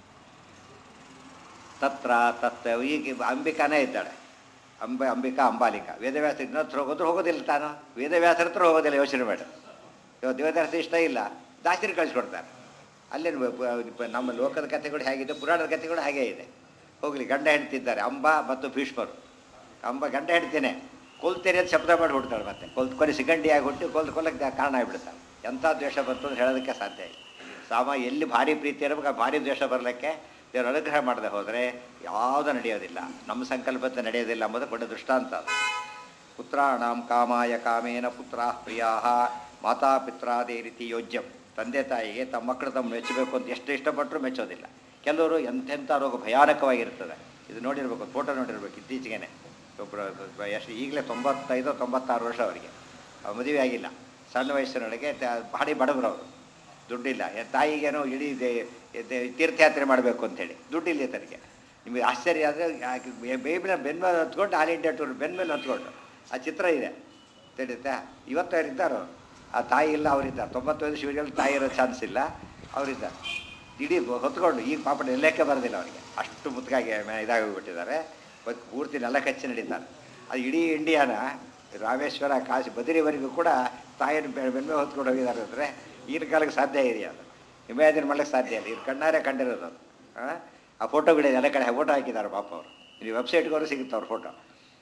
ತತ್ರ ತತ್ ಈಗ ಅಂಬಿಕಾನೇ ಇದ್ದಾಳೆ ಅಂಬೆ ಅಂಬಿಕಾ ಅಂಬಾಲಿಕಾ ವೇದವ್ಯಾಸ ಇನ್ನೊತ್ರ ಹೋಗೋದ್ರು ಹೋಗೋದಿಲ್ಲ ತಾನು ವೇದವ್ಯಾಸರ ಹತ್ರ ಹೋಗೋದಿಲ್ಲ ಯೋಚನೆ ಮಾಡಿ ಇವತ್ತು ವೇದವ್ಯಾಸ ಇಷ್ಟ ಇಲ್ಲ ದಾಸಿರು ಕಳಿಸ್ಕೊಡ್ತಾರೆ ಅಲ್ಲೇನು ಬ- ಬ- ನಮ್ಮ ಲೋಕದ ಕಥೆಗಳು ಹೇಗಿದೆ ಪುರಾಣದ ಕಥೆಗಳು ಹಾಗೇ ಇದೆ ಹೋಗಲಿ ಗಂಡ ಹೆಂಡ್ತಿದ್ದಾರೆ ಅಂಬ ಮತ್ತು ಭೀಷ್ಮರು ಅಂಬ ಗಂಡ ಹೆಂಡ್ತಿನೇ ಕೊಲ್ತೇನೆ ಅಂತ ಶಬ್ದ ಮಾಡಿ ಹುಡ್ತಾಳೆ ಮತ್ತೆ ಕೊಲ್ ಕೊನೆ ಸಿಗಂಡಿಯಾಗಿ ಹುಟ್ಟಿ ಕೊಲ್ ಕೊಲ್ಲಕ್ಕೆ ಕಾರಣ ಆಗಿಬಿಡ್ತಾಳೆ ಎಂಥ ದ್ವೇಷ ಬಂತು ಅಂತ ಹೇಳೋದಕ್ಕೆ ಸಾಧ್ಯ ಇಲ್ಲ ಸಾಮ ಎಲ್ಲಿ ಭಾರಿ ಪ್ರೀತಿ ಇರಬೇಕು ಆ ಭಾರಿ ದ್ವೇಷ ಬರಲಿಕ್ಕೆ ದೇವರು ಅನುಗ್ರಹ ಮಾಡದೆ ಹೋದರೆ ಯಾವುದೂ ನಡೆಯೋದಿಲ್ಲ ನಮ್ಮ ಸಂಕಲ್ಪತೆ ನಡೆಯೋದಿಲ್ಲ ಎಂಬುದು ದೊಡ್ಡ ದೃಷ್ಟಾಂತ ಅದು ಪುತ್ರಾಣಾಂ ಕಾಮಾಯ ಕಾಮೇನ ಪುತ್ರ ಪ್ರಿಯಾ ಮಾತಾಪಿತ್ರಾದೇ ರೀತಿ ಯೋಜ್ಯಂ ತಂದೆ ತಾಯಿಗೆ ತಮ್ಮ ಮಕ್ಕಳು ತಮ್ಮ ಮೆಚ್ಚಬೇಕು ಅಂತ ಎಷ್ಟು ಇಷ್ಟಪಟ್ಟರು ಮೆಚ್ಚೋದಿಲ್ಲ ಕೆಲವರು ಎಂತೆಂಥ ರೋಗ ಭಯಾನಕವಾಗಿರ್ತದೆ ಇದು ನೋಡಿರ್ಬೇಕು ಫೋಟೋ ನೋಡಿರ್ಬೇಕು ಇತ್ತೀಚೆಗೆ ಒಬ್ಬರು ಎಷ್ಟು ಈಗಲೇ ತೊಂಬತ್ತೈದು ತೊಂಬತ್ತಾರು ವರ್ಷ ಅವರಿಗೆ ಅವ್ರ ಮದುವೆ ಆಗಿಲ್ಲ ಸಣ್ಣ ವಯಸ್ಸಿನೊಳಗೆ ತ- ಭಾರಿ ಬಡವರು ಅವರು ದುಡ್ಡಿಲ್ಲ ಎ- ತಾಯಿಗೇನೋ ಇಡೀ ದೇ- ದೇ- ತೀರ್ಥಯಾತ್ರೆ ಮಾಡಬೇಕು ಅಂತೇಳಿ ದುಡ್ಡಿಲ್ಲ ತನಗೆ ನಿಮಗೆ ಆಶ್ಚರ್ಯ ಆದರೆ ಬೇಬಿನ ಬೆನ್ಮೇಲೆ ಹತ್ಕೊಂಡು ಆಲ್ ಇಂಡಿಯಾ ಟೂರ್ ಬೆನ್ಮೇಲೆ ಹತ್ಕೊಂಡು ಆ ಚಿತ್ರ ಇದೆ ತಿಳಿಯುತ್ತಾ ಇವತ್ತು ಅವ್ರು ಇದ್ದಾರೆ ಅವ್ರು. ಆ ತಾಯಿ ಇಲ್ಲ ಅವರಿದ್ದಾರೆ ತೊಂಬತ್ತೈದು ಶಿವಜಲ್ಲಿ ತಾಯಿ ಇರೋ ಚಾನ್ಸ್ ಇಲ್ಲ ಅವರಿದ್ದಾರೆ ಇಡೀ ಬ- ಹೊತ್ಕೊಂಡು ಈಗ ಪಾಪ ನೆಲ್ಲಕ್ಕೆ ಬರೋದಿಲ್ಲ ಅವರಿಗೆ ಅಷ್ಟು ಮುತ್ಕಾಗಿ ಮೆ- ಇದಾಗೋಗ್ಬಿಟ್ಟಿದ್ದಾರೆ ಬಟ್ ಪೂರ್ತಿ ನೆಲ ಕಚ್ಚಿ ನಡೀತಾರೆ ಅದು ಇಡೀ ಇಂಡಿಯಾನ ರಾಮೇಶ್ವರ ಕಾಶಿ ಬದಿರಿವರೆಗೂ ಕೂಡ ತಾಯಿಯನ್ನು ಬೆ- ಬೆನ್ಮೆ ಹೊತ್ಕೊಂಡು ಹೋಗಿದ್ದಾರೆ ಅಂದರೆ ಈಗಿನ ಕಾಲಕ್ಕೆ ಸಾಧ್ಯ ಇದೆಯಾ ಅದು ಇಮ್ಯಾಜಿನ್ ಮಾಡ್ಲಿಕ್ಕೆ ಸಾಧ್ಯ ಇಲ್ಲ ಇದು ಕಣ್ಣಾರೆ ಕಂಡಿರೋದು ಅದು ಆ? ಆ ಫೋಟೋಗಳಿದೆ ಎಲ್ಲ ಕಡೆ ಫೋಟೋ ಹಾಕಿದ್ದಾರೆ ಪಾಪ ಅವರು ನೀವು ವೆಬ್ಸೈಟ್ಗೆ ಅವರು ಸಿಗುತ್ತೆ ಅವ್ರ ಫೋಟೋ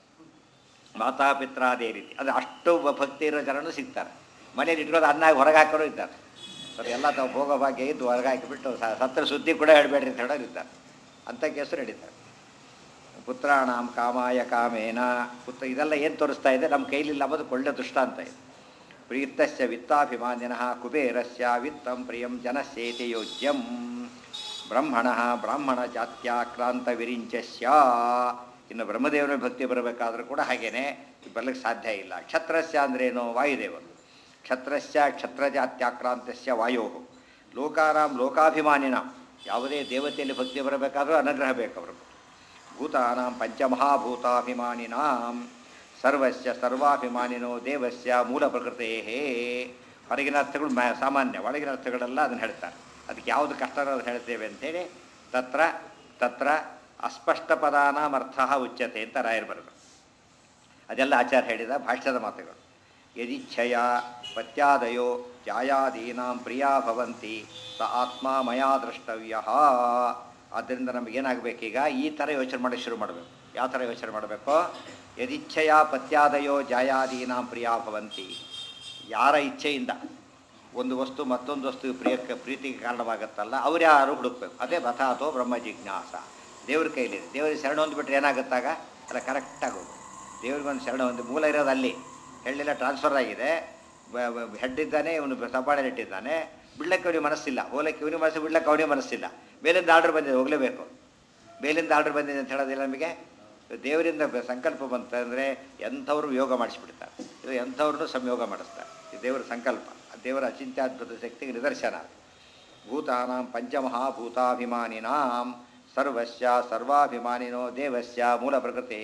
ಮಾತಾಪಿತ್ರ ಅದೇ ರೀತಿ ಅದು ಅಷ್ಟು ಬ- ಭಕ್ತಿ ಇರೋ ಜನನೂ ಸಿಗ್ತಾರೆ ಮನೇಲಿ ಇಟ್ಕೊಳ್ಳೋದು ಅನ್ನ ಹೊರಗೆ ಹಾಕೋರು ಇದ್ದಾರೆ ಅದು ಎಲ್ಲ ತಾವು ಭೋಗ ಭಾಗ್ಯ ಇದ್ದು ಹೊರಗೆ ಹಾಕಿಬಿಟ್ಟು ಸ- ಸತ್ರ ಸುದ್ದಿ ಕೂಡ ಹೇಳಬೇಡ್ರಿ ಅಂತ ಹೇಳೋರು ಇದ್ದಾರೆ ಅಂಥ ಕೇಸು ನಡೀತಾರೆ ಪುತ್ರಾಣಾಂ ಕಾಮಾಯ ಕಾಮೇನ ಪುತ್ರ ಇದೆಲ್ಲ ಏನು ತೋರಿಸ್ತಾ ಇದೆ ನಮ್ಮ ಕೈಲಿಲ್ಲ ಅನ್ನೋದು ಒಳ್ಳೆ ದೃಷ್ಟಾಂತ ಇದೆ ಪ್ರೀತಸ್ಯ ವಿತ್ತಾಭಿಮಾನ್ಯನಃ ಕುಬೇರಸ್ಯ ವಿತ್ತಂ ಪ್ರಿಯಂ ಜನಸ್ಯೇತಿ ಯೋಜ್ಯಂ ಬ್ರಹ್ಮಣ ಬ್ರಾಹ್ಮಣ ಜಾತ್ಯಾಕ್ರಾಂತ ವಿರಿಂಚಸ್ಯ ಇನ್ನು ಬ್ರಹ್ಮದೇವನ ಭಕ್ತಿ ಬರಬೇಕಾದ್ರೂ ಕೂಡ ಹಾಗೇನೆ ಬರ್ಲಿಕ್ಕೆ ಸಾಧ್ಯ ಇಲ್ಲ ಕ್ಷತ್ರಸ್ಯ ಅಂದ್ರೇನು ವಾಯುದೇವರು ಕ್ಷತ್ರಸ್ಯ ಕ್ಷತ್ರಜಾತ್ಯಾಕ್ರಾಂತಸ್ಯ ವಾಯೋ ಲೋಕಾರಾಮ್ ಲೋಕಾಭಿಮಾನಿನ ಯಾವುದೇ ದೇವತೆಯಲ್ಲಿ ಭಕ್ತಿ ಬರಬೇಕಾದ್ರೂ ಅನುಗ್ರಹ ಬೇಕು ಅವರು ಭೂತಾನಾಂ ಪಂಚಮಹಾಭೂತಾಭಿಮಾನಿನಾಂ ಸರ್ವಸ್ಯ ಸರ್ವಾಭಿಮಾನಿನೋ ದೇವಸ್ಯ ಮೂಲ ಪ್ರಕೃತೇ ಹೊರಗಿನ ಅರ್ಥಗಳು ಮ ಸಾಮಾನ್ಯ ಒಳಗಿನ ಅರ್ಥಗಳೆಲ್ಲ ಅದನ್ನು ಹೇಳ್ತಾರೆ ಅದಕ್ಕೆ ಯಾವುದು ಕಷ್ಟ ಅನ್ನೋದು ಹೇಳ್ತೇವೆ ಅಂತೇಳಿ ತತ್ರ ತತ್ರ ಅಸ್ಪಷ್ಟ ಪದಾನಾಂ ಅರ್ಥ ಉಚ್ಯತೆ ಅಂತ ರಾಯರು ಬರೆದರು ಅದೆಲ್ಲ ಆಚಾರ್ಯ ಹೇಳಿದ ಭಾಷ್ಯದ ಮಾತುಗಳು ಯದಿಚ್ಛಯ ಪತ್ಯಾದಯೋ ಜಾಯಾದೀನಾಂ ಪ್ರಿಯಾ ಭವಂತಿ ಸ ಆತ್ಮ ಮಯಾ ದ್ರಷ್ಟವ್ಯ ಆದ್ದರಿಂದ ನಮಗೇನಾಗಬೇಕೀಗ ಈ ಥರ ಯೋಚನೆ ಮಾಡಿ ಶುರು ಮಾಡಬೇಕು ಯಾವ ಥರ ಯೋಚನೆ ಮಾಡಬೇಕು ಯದಿಚ್ಛೆಯ ಪತ್ಯಾದಯೋ ಜಾಯಾದೀನಾಂ ಪ್ರಿಯಾ ಭವಂತಿ ಯಾರ ಇಚ್ಛೆಯಿಂದ ಒಂದು ವಸ್ತು ಮತ್ತೊಂದು ವಸ್ತು ಪ್ರಿಯಕ್ಕೆ ಪ್ರೀತಿಗೆ ಕಾರಣವಾಗುತ್ತಲ್ಲ ಅವ್ರು ಯಾರು ಹುಡುಕ್ಬೇಕು ಅದೇ ಬಥ ಅಥವಾ ಬ್ರಹ್ಮ ಜಿಜ್ಞಾಸ ದೇವ್ರ ಕೈಲಿದೆ ದೇವರಿಗೆ ಶರಣ ಹೊಂದ್ಬಿಟ್ರೆ ಏನಾಗುತ್ತಾಗ ಅಲ್ಲ ಕರೆಕ್ಟಾಗಿ ಹೋಗು ದೇವ್ರಿಗೆ ಒಂದು ಶರಣ ಒಂದು ಮೂಲ ಇರೋದು ಅಲ್ಲಿ ಹೆಳ್ಳೆಲ್ಲ ಟ್ರಾನ್ಸ್ಫರ್ ಆಗಿದೆ ಹೆಡ್ ಇದ್ದಾನೆ ಇವನು ಸಪಾಡಲ್ಲಿ ಇಟ್ಟಿದ್ದಾನೆ ಬಿಡ್ಲಕ್ಕೆ ಅವನಿಗೆ ಮನಸ್ಸಿಲ್ಲ ಹೋಲಕ್ಕೆ ಇವನಿಗೆ ಮನಸ್ಸು ಬಿಡ್ಲಕ್ಕೆ ಅವನಿಗೆ ಮನಸ್ಸಿಲ್ಲ ಮೇಲಿಂದ ಆರ್ಡರ್ ಬಂದಿದೆ ಹೋಗಲೇಬೇಕು ಮೇಲಿಂದ ಆರ್ಡರ್ ಬಂದಿದೆ ಅಂತ ಹೇಳೋದಿಲ್ಲ ನಮಗೆ ದೇವರಿಂದ ಬ- ಸಂಕಲ್ಪ ಬಂತಂದರೆ ಎಂಥವ್ರು ಯೋಗ ಮಾಡಿಸ್ಬಿಡ್ತಾರೆ ಇದು ಎಂಥವ್ರನ್ನೂ ಸಂಯೋಗ ಮಾಡಿಸ್ತಾರೆ ಇದು ದೇವರ ಸಂಕಲ್ಪ ಆ ದೇವರ ಅಚಿಂತ್ಯಾದ್ಭುತ ಶಕ್ತಿಗೆ ನಿದರ್ಶನ ಭೂತಾನಾಂ ಪಂಚಮಹಾಭೂತಾಭಿಮಾನಿನಾಂ ಸರ್ವಸ್ಯ ಸರ್ವಾಭಿಮಾನಿನೋ ದೇವಸ್ಯ ಮೂಲ ಪ್ರಕೃತೆ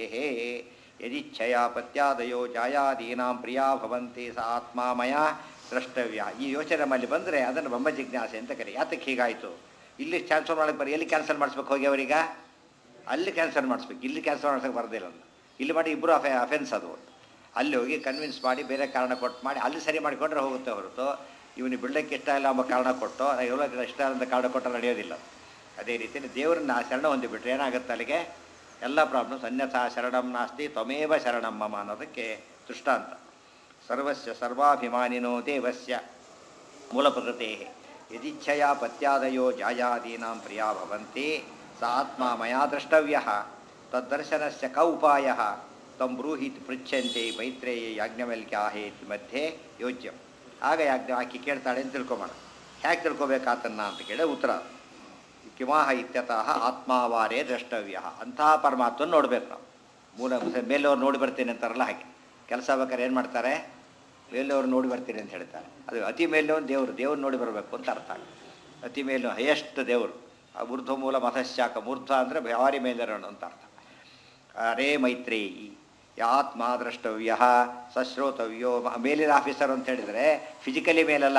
ಯದಿಚ್ಛಯ ಪತ್ಯಾದಯೋ ಜಾಯಾದೀನಾಂ ಪ್ರಿಯಾ ಭವಂತಿ ಸ ಆತ್ಮ ಮಯ ದ್ರಷ್ಟವ್ಯ ಈ ಯೋಚನೆ ನಮ್ಮಲ್ಲಿ ಬಂದರೆ ಅದನ್ನು ಬ್ರಹ್ಮ ಜಿಜ್ಞಾಸೆ ಅಂತ ಕರೆ ಯಾತಕ್ಕೆ ಹೀಗಾಯಿತು ಇಲ್ಲಿ ಕ್ಯಾನ್ಸಲ್ ಮಾಡಕ್ಕೆ ಬರೀ ಎಲ್ಲಿ ಕ್ಯಾನ್ಸಲ್ ಮಾಡಿಸ್ಬೇಕು ಹೋಗಿ ಅವರೀಗ ಅಲ್ಲಿ ಕ್ಯಾನ್ಸಲ್ ಮಾಡಿಸ್ಬೇಕು ಇಲ್ಲಿ ಕ್ಯಾನ್ಸಲ್ ಮಾಡ್ಸೋಕೆ ಬರೋದಿಲ್ಲ ಅಂತ ಇಲ್ಲಿ ಮಾಡಿ ಇಬ್ಬರು ಅಫೆ ಅಫೆನ್ಸ್ ಅದು ಒಂದು ಅಲ್ಲಿ ಹೋಗಿ ಕನ್ವಿನ್ಸ್ ಮಾಡಿ ಬೇರೆ ಕಾರಣ ಕೊಟ್ಟು ಮಾಡಿ ಅಲ್ಲಿ ಸರಿ ಮಾಡಿಕೊಂಡ್ರೆ ಹೋಗುತ್ತೆ ಹೊರತು ಇವನಿಗೆ ಬಿಡಲಿಕ್ಕೆ ಇಷ್ಟ ಇಲ್ಲ ಎಂಬ ಕಾರಣ ಕೊಟ್ಟು ಇವಳಿಗೆ ಇಷ್ಟ ಇಲ್ಲ ಅಂತ ಕಾರಣ ಕೊಟ್ಟರೆ ನಡೆಯೋದಿಲ್ಲ ಅದೇ ರೀತಿ ದೇವರನ್ನ ಶರಣ ಹೊಂದಿಬಿಟ್ರೆ ಏನಾಗುತ್ತೆ ಅಲ್ಲಿಗೆ ಎಲ್ಲ ಪ್ರಾಬ್ಲಮ್ಸ್ ಅನ್ಯಥಾ ಶರಣಂ ನಾಸ್ತಿ ತ್ವಮೇವ ಶರಣಂ ಮಮ ಅನ್ನೋದಕ್ಕೆ ದೃಷ್ಟಾಂತ ಸರ್ವಸ್ಯ ಸರ್ವಾಭಿಮಾನಿನೋ ದೇವಸ್ಯ ಮೂಲ ಪ್ರಕೃತೆ ಯದಿಚ್ಛಯ ಪತ್ಯಾದಯೋ ಜಾಯಾದೀನಾಂ ಪ್ರಿಯಾ ಭವಂತಿ ಸ ಆತ್ಮ ಮಯಾ ದ್ರಷ್ಟವ್ಯ ತದ್ದರ್ಶನಸ್ಯ ಕ ಉಪಾಯ ತಂ ಬ್ರೂಹಿ ಪೃಚ್ಛಂತೆ ಮೈತ್ರೇಯ ಯಾಜ್ಞವಲ್ಕ್ಯಾಹೇತಿ ಮಧ್ಯೆ ಯೋಜ್ಯಂ ಆಗ ಯಾಜ್ಞ ಆಕೆ ಕೇಳ್ತಾಳೆ ಅಂತ ತಿಳ್ಕೊಬೋಣ ಹೇಗೆ ತಿಳ್ಕೊಬೇಕಾತನ್ನ ಅಂತ ಕೇಳಿ ಉತ್ತರ ಕಿಮಾಹ ಇತ್ಯತಃ ಆತ್ಮಾವಾರೇ ದ್ರಷ್ಟವ್ಯ ಅಂತಹ ಪರಮಾತ್ಮನ ನೋಡ್ಬೇಕು ನಾವು ಮೂಲ ಮೇಲವ್ರು ನೋಡಿ ಬರ್ತೀನಿ ಅಂತಾರಲ್ಲ ಹಾಗೆ ಕೆಲಸ ಬೇಕಾದ್ರೆ ಏನು ಮಾಡ್ತಾರೆ ಮೇಲವ್ರು ನೋಡಿ ಬರ್ತೀನಿ ಅಂತ ಹೇಳ್ತಾರೆ ಅದು ಅತಿ ಮೇಲವನು ದೇವರು ದೇವ್ರು ನೋಡಿ ಬರಬೇಕು ಅಂತ ಅರ್ಥ ಅತಿ ಮೇಲು ಹೈಯೆಸ್ಟ್ ದೇವರು ಆ ಊರ್ಧ್ವ ಮೂಲ ಮತಶ್ಚಾಕ ಮೂರ್ಧ ಅಂದರೆ ವ್ಯಾವಾರಿ ಮೇಲಿರೋಣ ಅಂತ ಅರ್ಥ ಅರೇ ಮೈತ್ರೇಯಿ ಯಾತ್ಮ ದ್ರಷ್ಟವ್ಯ ಸಶ್ರೋತವ್ಯೋ ಮ- ಮೇಲಿನ ಆಫೀಸರ್ ಅಂತ ಹೇಳಿದರೆ ಫಿಸಿಕಲಿ ಮೇಲಲ್ಲ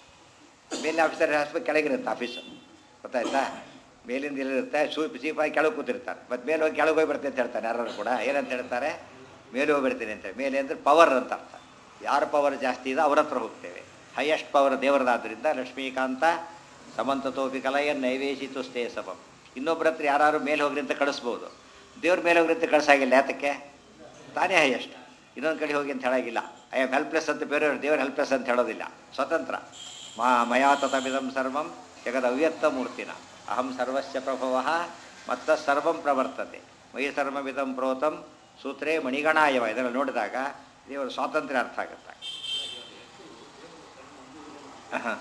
ಮೇಲಿನ ಆಫೀಸರ್ ಹಾಸ್ಬೇಕು ಕೆಳಗಿರುತ್ತೆ ಆಫೀಸು ಗೊತ್ತಾಯ್ತಾ ಮೇಲಿಂದ ಇಲ್ಲಿರುತ್ತೆ ಸೂ ಚೀಪಾಗಿ ಕೆಳಗೆ ಕೂತಿರ್ತಾರೆ ಮತ್ತು ಮೇಲೆ ಹೋಗಿ ಕೆಳಗೆ ಹೋಗಿ ಬರ್ತೀನಿ ಅಂತ ಹೇಳ್ತಾನೆ ಯಾರು ಕೂಡ ಏನಂತ ಹೇಳ್ತಾರೆ ಮೇಲೆ ಹೋಗಿ ಬರ್ತೀನಿ ಅಂತ ಮೇಲೆ ಅಂದರೆ ಪವರ್ ಅಂತ ಅರ್ಥ ಯಾರ ಪವರ್ ಜಾಸ್ತಿ ಇದೆ ಅವ್ರ ಹತ್ರ ಹೋಗ್ತೇವೆ ಹೈಯೆಸ್ಟ್ ಪವರ್ ದೇವರದಾದ್ರಿಂದ ಲಕ್ಷ್ಮೀಕಾಂತ ಸಮಂತತೋಪಿ ಕಲಯ ನೈವೇಶಿತು ಸ್ಥೇ ಸಬಂ ಇನ್ನೊಬ್ಬರ ಹತ್ರ ಯಾರು ಮೇಲೆ ಹೋಗ್ರಿ ಅಂತ ಕಳಿಸ್ಬೋದು ದೇವ್ರ ಮೇಲೆ ಹೋಗ್ರಿ ಅಂತ ಕಳ್ಸಾಗಿಲ್ಲ ಯಾತಕ್ಕೆ ತಾನೇ ಹೈಯೆಸ್ಟ್ ಇನ್ನೊಂದು ಕಡೆ ಹೋಗಿ ಅಂತ ಹೇಳಾಗಿಲ್ಲ ಐ ಆಮ್ ಹೆಲ್ಪ್ಲೆಸ್ ಅಂತ ಬೇರೆಯವ್ರು ದೇವ್ರು ಹೆಲ್ಪ್ಲೆಸ್ ಅಂತ ಹೇಳೋದಿಲ್ಲ ಸ್ವತಂತ್ರ ಮಾ ಮಯಾ ತತಮಿದಂ ಸರ್ವಂ ಜಗದ ಅವ್ಯಕ್ತ ಮೂರ್ತಿನ ಅಹಂ ಸರ್ವಸ್ಯ ಪ್ರಭವ ಮತ್ತ ಸರ್ವಂ ಪ್ರವರ್ತತೆ ಮೈ ಸರ್ವವಿದಂ ಪ್ರೋತಂ ಸೂತ್ರೇ ಮಣಿಗಣಾಯವ ಇದನ್ನು ನೋಡಿದಾಗ ದೇವರ ಸ್ವಾತಂತ್ರ್ಯ ಅರ್ಥ ಆಗುತ್ತೆ ಆಹಾ.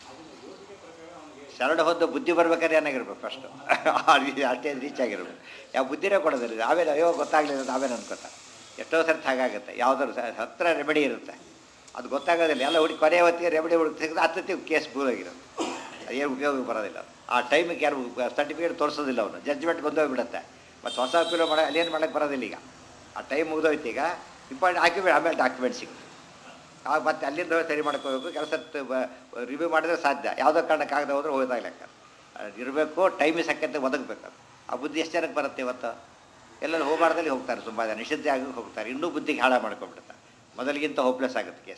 ಶರಣ ಹೊದ್ದು ಬುದ್ಧಿ ಬರ್ಬೇಕಾದ್ರೆ ಏನಾಗಿರ್ಬೇಕು ಫಸ್ಟು ಅಷ್ಟೇ ರೀಚ್ ಆಗಿರ್ಬೇಕು ಯಾವ ಬುದ್ಧಿನೇ ಕೊಡೋದಿಲ್ಲ ಆಮೇಲೆ ಅಯ್ಯೋ ಗೊತ್ತಾಗಲಿಲ್ಲ ಅಂತ ಆಮೇಲೆ ಅನ್ಕೋತಾರೆ ಎಷ್ಟೋ ಸರ್ತಿ ಹಾಗಾಗುತ್ತೆ ಯಾವುದಾದ್ರು ಸ- ಹತ್ರ ರೆಮಿಡಿ ಇರುತ್ತೆ ಅದು ಗೊತ್ತಾಗೋದಿಲ್ಲ ಎಲ್ಲ ಹುಡುಗಿ ಕೊನೆ ಹೊತ್ತಿಗೆ ರೆಮಿಡಿ ಹುಡುಗಿ ತೆಗೆದು ಹತ್ತತ್ತಿ ಕೇಸ್ ಬೂಲಾಗಿರೋದು ಅದೇನು ಉಪಯೋಗ ಬರೋದಿಲ್ಲ ಆ ಟೈಮಿಗೆ ಯಾರು ಸರ್ಟಿಫಿಕೇಟ್ ತೋರಿಸೋದಿಲ್ಲ ಅವನು ಜಡ್ಜ್ಮೆಂಟ್ ಬಂದೋಗ್ಬಿಡುತ್ತೆ ಮತ್ತು ಹೊಸ ಅಪೀಲು ಮಾಡೋ ಅಲ್ಲೇನು ಮಾಡೋಕ್ಕೆ ಬರೋದಿಲ್ಲ ಈಗ ಆ ಟೈಮ್ ಮುಗಿದೋಯ್ತು ಈಗ ಇಂಪಾರ್ಟೆಂಟ್ ಡಾಕ್ಯುಮೆಂಟ್ ಆಮೇಲೆ ಡಾಕ್ಯುಮೆಂಟ್ ಸಿಗುತ್ತೆ ಆಗ ಮತ್ತೆ ಅಲ್ಲಿಂದ ಸರಿ ಮಾಡ್ಕೋಬೇಕು ಕೆಲಸ ರಿವ್ಯೂ ಮಾಡಿದ್ರೆ ಸಾಧ್ಯ ಯಾವುದೋ ಕಾರಣಕ್ಕಾಗದೆ ಹೋದ್ರೆ ಹೋದಾಗ ಲೆಕ್ಕ ಇರಬೇಕು ಟೈಮಿಗೆ ಸಕ್ಕಂತೆ ಒದಗಬೇಕು ಅದು ಆ ಬುದ್ಧಿ ಎಷ್ಟು ಜನಕ್ಕೆ ಬರುತ್ತೆ ಇವತ್ತು ಎಲ್ಲರೂ ಹೋಗಬಾರ್ದಲ್ಲಿ ಹೋಗ್ತಾರೆ ತುಂಬ ಜನ ನಿಷಿದ್ಧ ಆಗಿ ಹೋಗ್ತಾರೆ ಇನ್ನೂ ಬುದ್ಧಿಗೆ ಹಾಳ ಮಾಡ್ಕೊಂಡ್ಬಿಡ್ತಾರೆ ಮೊದಲಿಗಿಂತ ಹೋಪ್ಲೆಸ್ ಆಗುತ್ತೆ ಕೇಸ್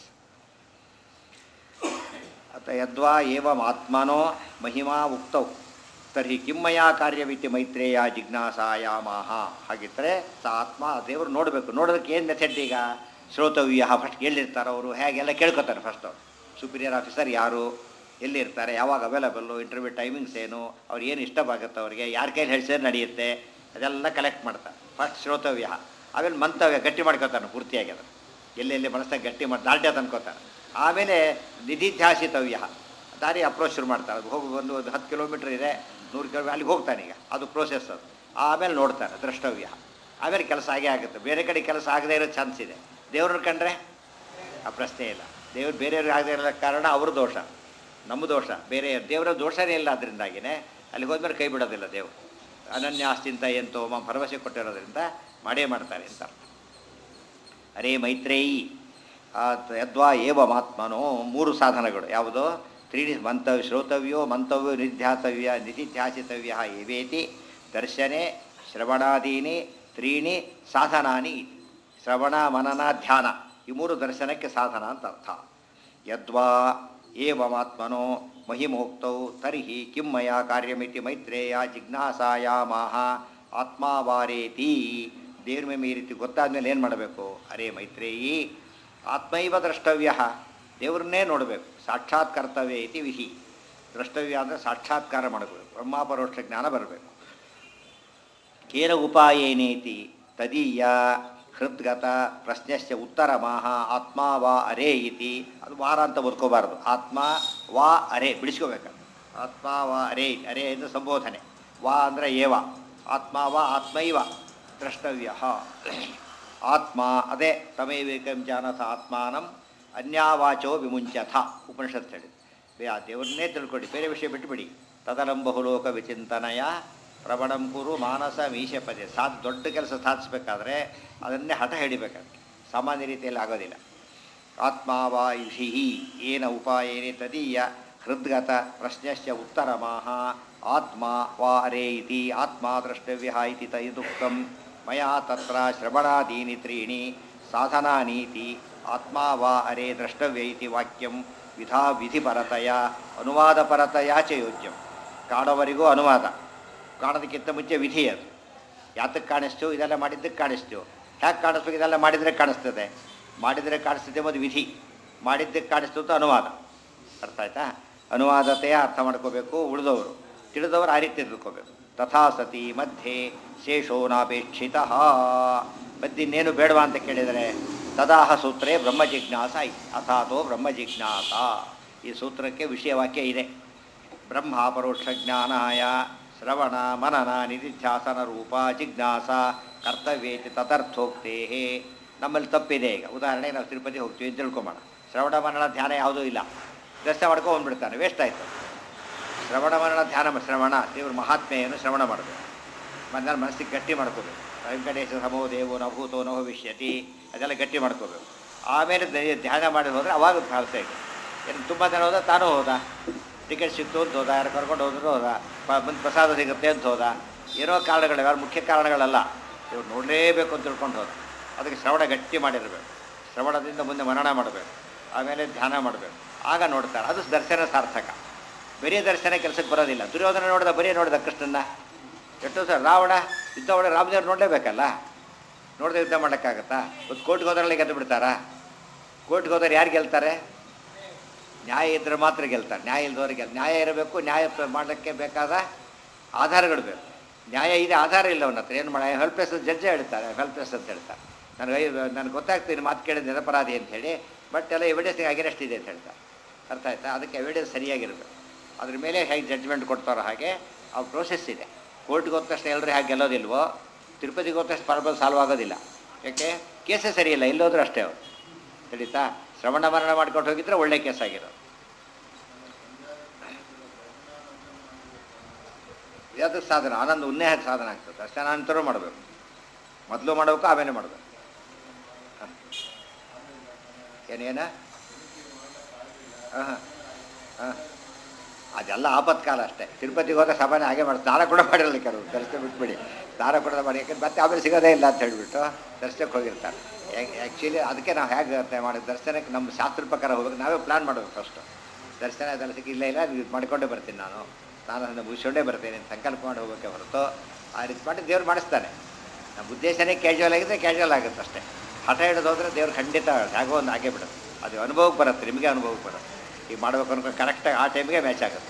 ಅತ ಯದ್ವಾ ಏವಂ ಆತ್ಮನೋ ಮಹಿಮಾ ಉಕ್ತೌ ತರ್ಹಿ ಕಿಮ್ಮಯ ಕಾರ್ಯವಿತಿ ಮೈತ್ರೇಯ ಜಿಜ್ಞಾಸಾಯಾಮಾಹ ಹಾಗಿದ್ದರೆ ಸಾ ಆತ್ಮ ದೇವರು ನೋಡಬೇಕು ನೋಡೋದಕ್ಕೆ ಏನು ಮೆಥಡ್ ಈಗ ಶ್ರೋತವ್ಯ ಫಸ್ಟ್ ಎಲ್ಲಿರ್ತಾರೆ ಅವರು ಹೇಗೆಲ್ಲ ಕೇಳ್ಕೊತಾರೆ ಫಸ್ಟ್ ಅವರು ಸುಪೀರಿಯರ್ ಆಫೀಸರ್ ಯಾರು ಎಲ್ಲಿರ್ತಾರೆ ಯಾವಾಗ ಅವೈಲಬಲ್ಲು ಇಂಟರ್ವ್ಯೂ ಟೈಮಿಂಗ್ಸ್ ಏನು ಅವ್ರು ಏನು ಇಷ್ಟವಾಗುತ್ತೆ ಅವರಿಗೆ ಯಾರ ಕೈಲಿ ಹೇಳಿಸಿದ್ರೆ ನಡೆಯುತ್ತೆ ಅದೆಲ್ಲ ಕಲೆಕ್ಟ್ ಮಾಡ್ತಾರೆ ಫಸ್ಟ್ ಶ್ರೋತವ್ಯ ಆಮೇಲೆ ಮಂತವ್ಯ ಗಟ್ಟಿ ಮಾಡ್ಕೊತಾನೆ ಪೂರ್ತಿಯಾಗಿ ಅದನ್ನು ಎಲ್ಲೆಲ್ಲಿ ಮನಸ್ಸಾಗ ಗಟ್ಟಿ ಮಾಡಿ ದಾರ್ಢ್ಯ ತಂದ್ಕೋತಾರೆ ಆಮೇಲೆ ನಿಧಿಧ್ಯಾಸಿತವ್ಯ ದಾರಿ ಅಪ್ರೋಚ್ ಶುರು ಮಾಡ್ತಾರೆ ಅದು ಹೋಗಿ ಒಂದು ಒಂದು ಹತ್ತು ಕಿಲೋಮೀಟ್ರ್ ಇದೆ ನೂರು ಕಿಲೋಮೀಟರ್ ಅಲ್ಲಿಗೆ ಹೋಗ್ತಾನೆ ಈಗ ಅದು ಪ್ರೋಸೆಸ್ ಅದು ಆಮೇಲೆ ನೋಡ್ತಾನೆ ದ್ರಷ್ಟವ್ಯ ಆಮೇಲೆ ಕೆಲಸ ಆಗೇ ಆಗುತ್ತೆ ಬೇರೆ ಕಡೆ ಕೆಲಸ ಆಗದೇ ಇರೋ ಚಾನ್ಸ್ ಇದೆ ದೇವ್ರನ್ನ ಕಂಡ್ರೆ ಆ ಪ್ರಶ್ನೆ ಇಲ್ಲ ದೇವ್ರು ಬೇರೆಯವ್ರಿಗೆ ಆಗದೇ ಇರೋ ಕಾರಣ ಅವ್ರ ದೋಷ ನಮ್ಮ ದೋಷ ಬೇರೆ ದೇವರ ದೋಷನೇ ಇಲ್ಲ ಅದರಿಂದಾಗಿನೇ ಅಲ್ಲಿಗೆ ಹೋದ್ಮೇಲೆ ಕೈ ಬಿಡೋದಿಲ್ಲ ದೇವರು ಅನನ್ಯಾಸ್ತಿಂತ ಎಂತೋ ಮ ಭರವಸೆ ಕೊಟ್ಟಿರೋದ್ರಿಂದ ಮಾಡೇ ಮಾಡ್ತಾರೆ ಅಂತ ಅರ್ಥ ಅರೇ ಮೈತ್ರೇಯಿ ಆ ತ- ಯದ್ವಾ ಏವ ಮಾತ್ಮನೋ ಮೂರು ಸಾಧನಗಳು ಯಾವುದು ತ್ರೀಣಿ ಮಂತವ್ಯ ಶ್ರೋತವ್ಯೋ ಮಂತವ್ಯೋ ನಿಧ್ಯಾತವ್ಯ ನಿಧಿಧ್ಯಾಸಿತವ್ಯ ಏವೇತಿ ದರ್ಶನೆ ಶ್ರವಣಾದೀನಿ ತ್ರೀಣಿ ಸಾಧನಾನಿ ಇತಿ. ಶ್ರವಣ ಮನನ ಧ್ಯಾನ ಈ ಮೂರು ದರ್ಶನಕ್ಕೆ ಸಾಧನ ಅಂತ ಅರ್ಥ ಯದ್ವಾ ಏವಮಾತ್ಮನೋ ಮಹಿಮೋಕ್ತೌ ತರ್ಹಿ ಕಿಂ ಮಯ ಕಾರ್ಯಮಿತಿ ಮೈತ್ರೇಯ ಜಿಜ್ಞಾಸಾಯಾಮಾಹ ಆತ್ಮಾವಾರೇತಿ ದೇವ್ರ ಮೇಲೆ ಈ ರೀತಿ ಗೊತ್ತಾದ್ಮೇಲೆ ಏನು ಮಾಡಬೇಕು ಅರೇ ಮೈತ್ರೇಯಿ ಆತ್ಮೈವ ದ್ರಷ್ಟವ್ಯ ದೇವ್ರನ್ನೇ ನೋಡಬೇಕು ಸಾಕ್ಷಾತ್ ಕರ್ತವ್ಯ ಇತಿ ವಿಧಿ ದ್ರಷ್ಟವ್ಯ ಅಂದರೆ ಸಾಕ್ಷಾತ್ಕಾರ ಮಾಡಬೇಕು ಬ್ರಹ್ಮಾಪರೋಕ್ಷ ಜ್ಞಾನ ಬರಬೇಕು ಕೇನ ಉಪಾಯೇನೇತಿ ತದೀಯ ಹೃದ್ಗತ ಪ್ರಶ್ನೆಶ್ಚ ಉತ್ತರ ಮಾಹ ಆತ್ಮ ವಾ ಅರೇ ಇತಿ ಅದು ವಾರ ಅಂತ ಓದ್ಕೋಬಾರ್ದು ಆತ್ಮ ವಾ ಅರೇ ಬಿಡಿಸ್ಕೋಬೇಕು ಆತ್ಮ ವಾ ಅರೇ ಅರೇ ಎಂದು ಸಂಬೋಧನೆ ವಾ ಅಂದರೆ ಏವ ಆತ್ಮ ವಾ ಆತ್ಮೈವ ದ್ರಷ್ಟವ್ಯ ಆತ್ಮ ಅದೇ ತಮೈವೇಕಂ ಜಾನಥ ಆತ್ಮಾನಂ ಅನ್ಯಾವಾಚೋ ವಿಮುಂಚಥ ಉಪನಿಷತ್ ಹೇಳಿ ಬೇ ಆ ದೇವ್ರನ್ನೇ ತಿಳ್ಕೊಳ್ಳಿ ಬೇರೆ ವಿಷಯ ಬಿಟ್ಟುಬಿಡಿ ತದಲಂ ಬಹುಲೋಕ ವಿಚಿಂತನಯ ಪ್ರಬಣಂ ಕುರು ಮಾನಸ ಮೀಶ ಪದೇ ಸಾಧ್ ದೊಡ್ಡ ಕೆಲಸ ಸಾಧಿಸ್ಬೇಕಾದ್ರೆ ಅದನ್ನೇ ಹಠ ಹಿಡಿಬೇಕಾದ್ರೆ ಸಾಮಾನ್ಯ ರೀತಿಯಲ್ಲಿ ಆಗೋದಿಲ್ಲ ಆತ್ಮಾವಾಯುಷಿ ಏನ ಉಪಾಯೇನೆ ತದೀಯ ಹೃದ್ಗತ ಪ್ರಶ್ನಶ್ಚ ಉತ್ತರಮಾಹ ಆತ್ಮ ವಾ ಅರೇ ಇತಿ ಆತ್ಮ ದ್ರಷ್ಟವ್ಯ ಇತಿ ತೈದುಕ್ತಂ ಮಯಾ ತತ್ರ ಶ್ರವಣಾದೀನಿ ತ್ರೀಣಿ ಸಾಧನಾನೀತಿ ಆತ್ಮ ವಾ ಅರೇ ದ್ರಷ್ಟವ್ಯ ಇತಿ ವಾಕ್ಯಂ ವಿಧಾ ವಿಧಿಪರತೆಯ ಅನುವಾದಪರತೆಯ ಚ ಯೋಜ್ಯಂ ಕಾಣೋವರೆಗೂ ಅನುವಾದ ಕಾಣೋದಕ್ಕಿಂತ ಮುಂಚೆ ವಿಧಿ ಅದು ಯಾತಕ್ಕೆ ಕಾಣಿಸ್ತು ಇದೆಲ್ಲ ಮಾಡಿದ್ದಕ್ಕೆ ಕಾಣಿಸ್ತು ಹ್ಯಾಕೆ ಕಾಣಿಸ್ಬೇಕು ಇದೆಲ್ಲ ಮಾಡಿದರೆ ಕಾಣಿಸ್ತದೆ ಮಾಡಿದರೆ ಕಾಣಿಸ್ತದೆ ಮತ್ತು ವಿಧಿ ಮಾಡಿದ್ದಕ್ಕೆ ಕಾಣಿಸ್ತು ಅಂತ ಅನುವಾದ ಅರ್ಥ ಆಯ್ತಾ ಅನುವಾದತೆಯ ಅರ್ಥ ಮಾಡ್ಕೋಬೇಕು ಉಳಿದವರು ತಿಳಿದವರು ಆ ರೀತಿ ತಿಳ್ಕೋಬೇಕು ತಥಾ ಸತಿ ಮಧ್ಯೆ ಶೇಷೋನಾಪೇಕ್ಷಿತ ಮತ್ತಿನ್ನೇನು ಬೇಡವಾ ಅಂತ ಕೇಳಿದರೆ ತದಾಹ ಸೂತ್ರೇ ಬ್ರಹ್ಮ ಜಿಜ್ಞಾಸ ಇತಿ. ಅಥಾತೋ ಬ್ರಹ್ಮ ಜಿಜ್ಞಾಸ ಈ ಸೂತ್ರಕ್ಕೆ ವಿಷಯವಾಕ್ಯ ಇದೆ ಬ್ರಹ್ಮ ಪರೋಕ್ಷ ಜ್ಞಾನಾಯ ಶ್ರವಣ ಮನನ ನಿಧಿಧ್ಯಾಸನ ರೂಪ ಜಿಜ್ಞಾಸ ಕರ್ತವ್ಯೇತಿ ತದರ್ಥೋಕ್ತೇ ನಮ್ಮಲ್ಲಿ ತಪ್ಪಿದೆ ಈಗ ಉದಾಹರಣೆಗೆ ನಾವು ತಿರುಪತಿ ಹೋಗ್ತೀವಿ ಅಂತ ತಿಳ್ಕೊಂಬೋಣ ಶ್ರವಣ ಮನನ ಧ್ಯಾನ ಯಾವುದೂ ಇಲ್ಲ ದರ್ಶನ ಮಾಡ್ಕೊಂಡು ಬಂದ್ಬಿಡ್ತಾನೆ ವೇಸ್ಟ್ ಆಯಿತು ಶ್ರವಣ ಮನನ ಧ್ಯಾನ ಮಾ- ಶ್ರವಣ ದೇವ್ರ ಮಹಾತ್ಮೆಯನ್ನು ಶ್ರವಣ ಮಾಡಬೇಕು ಮನ ಮನಸ್ಸಿಗೆ ಗಟ್ಟಿ ಮಾಡ್ಕೋಬೇಕು ವೆಂಕಟೇಶ ಸಮೋ ದೇವೋ ನಭೂತೋ ನ ಭವಿಷ್ಯತಿ ಅದೆಲ್ಲ ಗಟ್ಟಿ ಮಾಡ್ಕೋಬೇಕು ಆಮೇಲೆ ದ- ಧ್ಯಾನ ಮಾಡಿ ಹೋದರೆ ಅವಾಗ ಫಾಲ್ಸೆ ಏನು ತುಂಬ ಜನ ಹೋದ ತಾನೂ ಹೋದ ಟಿಕೆಟ್ ಸಿಕ್ತು ಅಂತ ಹೋದ ಯಾರು ಕರ್ಕೊಂಡು ಹೋದ್ರು ಹೋದ ಪ- ಮುಂದೆ ಪ್ರಸಾದ ಸಿಗುತ್ತೆ ಅಂತ ಹೋದ ಏನೋ ಕಾರಣಗಳು ಯಾರು ಮುಖ್ಯ ಕಾರಣಗಳಲ್ಲ ಇವ್ರು ನೋಡಲೇಬೇಕು ಅಂತ ತಿಳ್ಕೊಂಡು ಹೋದ ಅದಕ್ಕೆ ಶ್ರವಣ ಗಟ್ಟಿ ಮಾಡಿರಬೇಕು ಶ್ರವಣದಿಂದ ಮುಂದೆ ಮನನ ಮಾಡಬೇಕು ಆಮೇಲೆ ಧ್ಯಾನ ಮಾಡಬೇಕು ಆಗ ನೋಡ್ತಾರೆ ಅದು ದರ್ಶನ ಸಾರ್ಥಕ ಬರೀ ದರ್ಶನ ಕೆಲಸಕ್ಕೆ ಬರೋದಿಲ್ಲ ದುರ್ಯೋಧನ ನೋಡಿದ ಬರೀ ನೋಡಿದ ಕೃಷ್ಣನ್ನ ಎಷ್ಟೋ ಸರ್ ರಾವಣ ಯುದ್ಧ ಒಳ್ಳೆ ರಾಮದೇವ್ರು ನೋಡಲೇಬೇಕಲ್ಲ ನೋಡದೆ ಯುದ್ಧ ಮಾಡೋಕ್ಕಾಗತ್ತಾ ಒಂದು ಕೋರ್ಟ್ಗೆ ಹೋದ್ರಲ್ಲಿ ಗೆದ್ದು ಬಿಡ್ತಾರಾ ಕೋರ್ಟ್ಗೆ ಹೋದ್ರೆ ಯಾರು ಗೆಲ್ತಾರೆ ನ್ಯಾಯ ಇದ್ದರೆ ಮಾತ್ರ ಗೆಲ್ತಾರೆ ನ್ಯಾಯ ಇಲ್ದವ್ರಿಗೆ ಗೆಲ್ ನ್ಯಾಯ ಇರಬೇಕು ನ್ಯಾಯ ಪ- ಮಾಡೋಕ್ಕೆ ಬೇಕಾದ ಆಧಾರಗಳು ಬೇಕು ನ್ಯಾಯ ಇದೆ ಆಧಾರ ಇಲ್ಲ ಅವನ ಹತ್ರ ಏನು ಮಾಡ ಹೆಲ್ಪ್ಲೆಸ್ ಜಡ್ಜೇ ಹೇಳ್ತಾರೆ ಹೆಲ್ಪ್ಲೆಸ್ ಅಂತ ಹೇಳ್ತಾರೆ ನನಗೆ ಐ ನನಗೆ ಗೊತ್ತಾಗ್ತೀನಿ ಮಾತು ಕೇಳಿದ ನಿರಪರಾಧಿ ಅಂತೇಳಿ ಬಟ್ ಎಲ್ಲ ಎವಿಡೆನ್ಸ್ಗೆ ಅಗೇನೆಸ್ಟ್ ಇದೆ ಅಂತ ಹೇಳ್ತಾರೆ ಅರ್ಥ ಆಯ್ತಾ ಅದಕ್ಕೆ ಎವಿಡೆನ್ಸ್ ಸರಿಯಾಗಿರಬೇಕು ಅದ್ರ ಮೇಲೆ ಹೇಗೆ ಜಡ್ಜ್ಮೆಂಟ್ ಕೊಡ್ತಾರೋ ಹಾಗೆ ಆ ಪ್ರೋಸೆಸ್ ಇದೆ ಕೋರ್ಟ್ಗೆ ಹೋದ ತಕ್ಷಣ ಎಲ್ಲರೂ ಹೇಗೆ ಗೆಲ್ಲೋದಿಲ್ವೋ ತಿರುಪತಿಗೆ ಹೋದ ತಕ್ಷಣ ಪ್ರಾಬ್ಲಮ್ ಸಾಲ್ವ್ ಆಗೋದಿಲ್ಲ ಯಾಕೆ ಕೇಸೇ ಸರಿಯಿಲ್ಲ ಎಲ್ಲೋದ್ರೂ ಅಷ್ಟೇ ಅವರು ತಿಳಿತಾ ಶ್ರವಣ ಮರಣ ಮಾಡ್ಕೊಂಡು ಹೋಗಿದ್ರೆ ಒಳ್ಳೆ ಕೇಸ್ ಆಗಿರೋದು ಯಾವ್ದು ಸಾಧನ ಆನಂದ ಉನ್ನೇಹ ಸಾಧನ ಆಗ್ತದೆ ದರ್ಶನಾನಂತರ ಮಾಡಬೇಕು ಮೊದಲು ಮಾಡಬೇಕು ಆಮೇಲೆ ಮಾಡಬೇಕು ಹ. ಏನೇನ ಹಾಂ ಹಾಂ ಅದೆಲ್ಲ ಆಪತ್ಕಾಲ ಅಷ್ಟೇ ತಿರುಪತಿಗೆ ಹೋದ ಸಭಾನೆ ಹಾಗೆ ಮಾಡಿ ಸ್ನಾನ ಕೂಡ ಮಾಡಿರಲ್ಲ ಕೆಲವರು ದರ್ಶನ ಬಿಟ್ಬಿಡಿ ಸ್ನಾನ ಕೂಡ ಮಾಡಿ ಯಾಕಂದ್ರೆ ಮತ್ತೆ ಆಮೇಲೆ ಸಿಗೋದೇ ಇಲ್ಲ ಅಂತ ಹೇಳಿಬಿಟ್ಟು ದರ್ಶನಕ್ಕೆ ಹೋಗಿರ್ತಾರೆ ಆ್ಯಕ್ಚುಲಿ ಅದಕ್ಕೆ ನಾವು ಹೇಗೆ ಮಾಡಿ ದರ್ಶನಕ್ಕೆ ನಮ್ಮ ಶಾಸ್ತ್ರ ಪ್ರಕಾರ ಹೋಗ್ಬೇಕು ನಾವೇ ಪ್ಲ್ಯಾನ್ ಮಾಡಬೇಕು ಫಸ್ಟು ದರ್ಶನ ದರ್ಶನಕ್ಕೆ ಇಲ್ಲ ಇಲ್ಲ ಇದು ಮಾಡ್ಕೊಂಡೇ ಬರ್ತೀನಿ ನಾನು ನಾನು ಮುಗಿಸ್ಕೊಂಡೇ ಬರ್ತೇನೆ ಅಂತ ಸಂಕಲ್ಪ ಮಾಡಿ ಹೋಗೋಕ್ಕೆ ಹೊರತು ಆ ರೀತಿ ಮಾಡಿ ದೇವ್ರು ಮಾಡಿಸ್ತಾನೆ ನಮ್ಮ ಉದ್ದೇಶನೇ ಕ್ಯಾಶುವಲ್ ಆಗಿದ್ರೆ ಕ್ಯಾಶುವಲ್ ಆಗುತ್ತೆ ಅಷ್ಟೇ ಹಠ ಹಿಡಿದು ಹೋದರೆ ದೇವ್ರು ಖಂಡಿತ ಹೇಗೋ ಒಂದು ಆಗೇ ಬಿಡುತ್ತೆ ಅದು ಅನುಭವಕ್ಕೆ ಬರುತ್ತೆ ನಿಮಗೆ ಅನುಭವಕ್ಕೆ ಬರುತ್ತೆ ಈಗ ಮಾಡ್ಬೇಕು ಅನ್ಕೊಂಡು ಕರೆಕ್ಟಾಗಿ ಆ ಟೈಮಿಗೆ ಮ್ಯಾಚ್ ಆಗುತ್ತೆ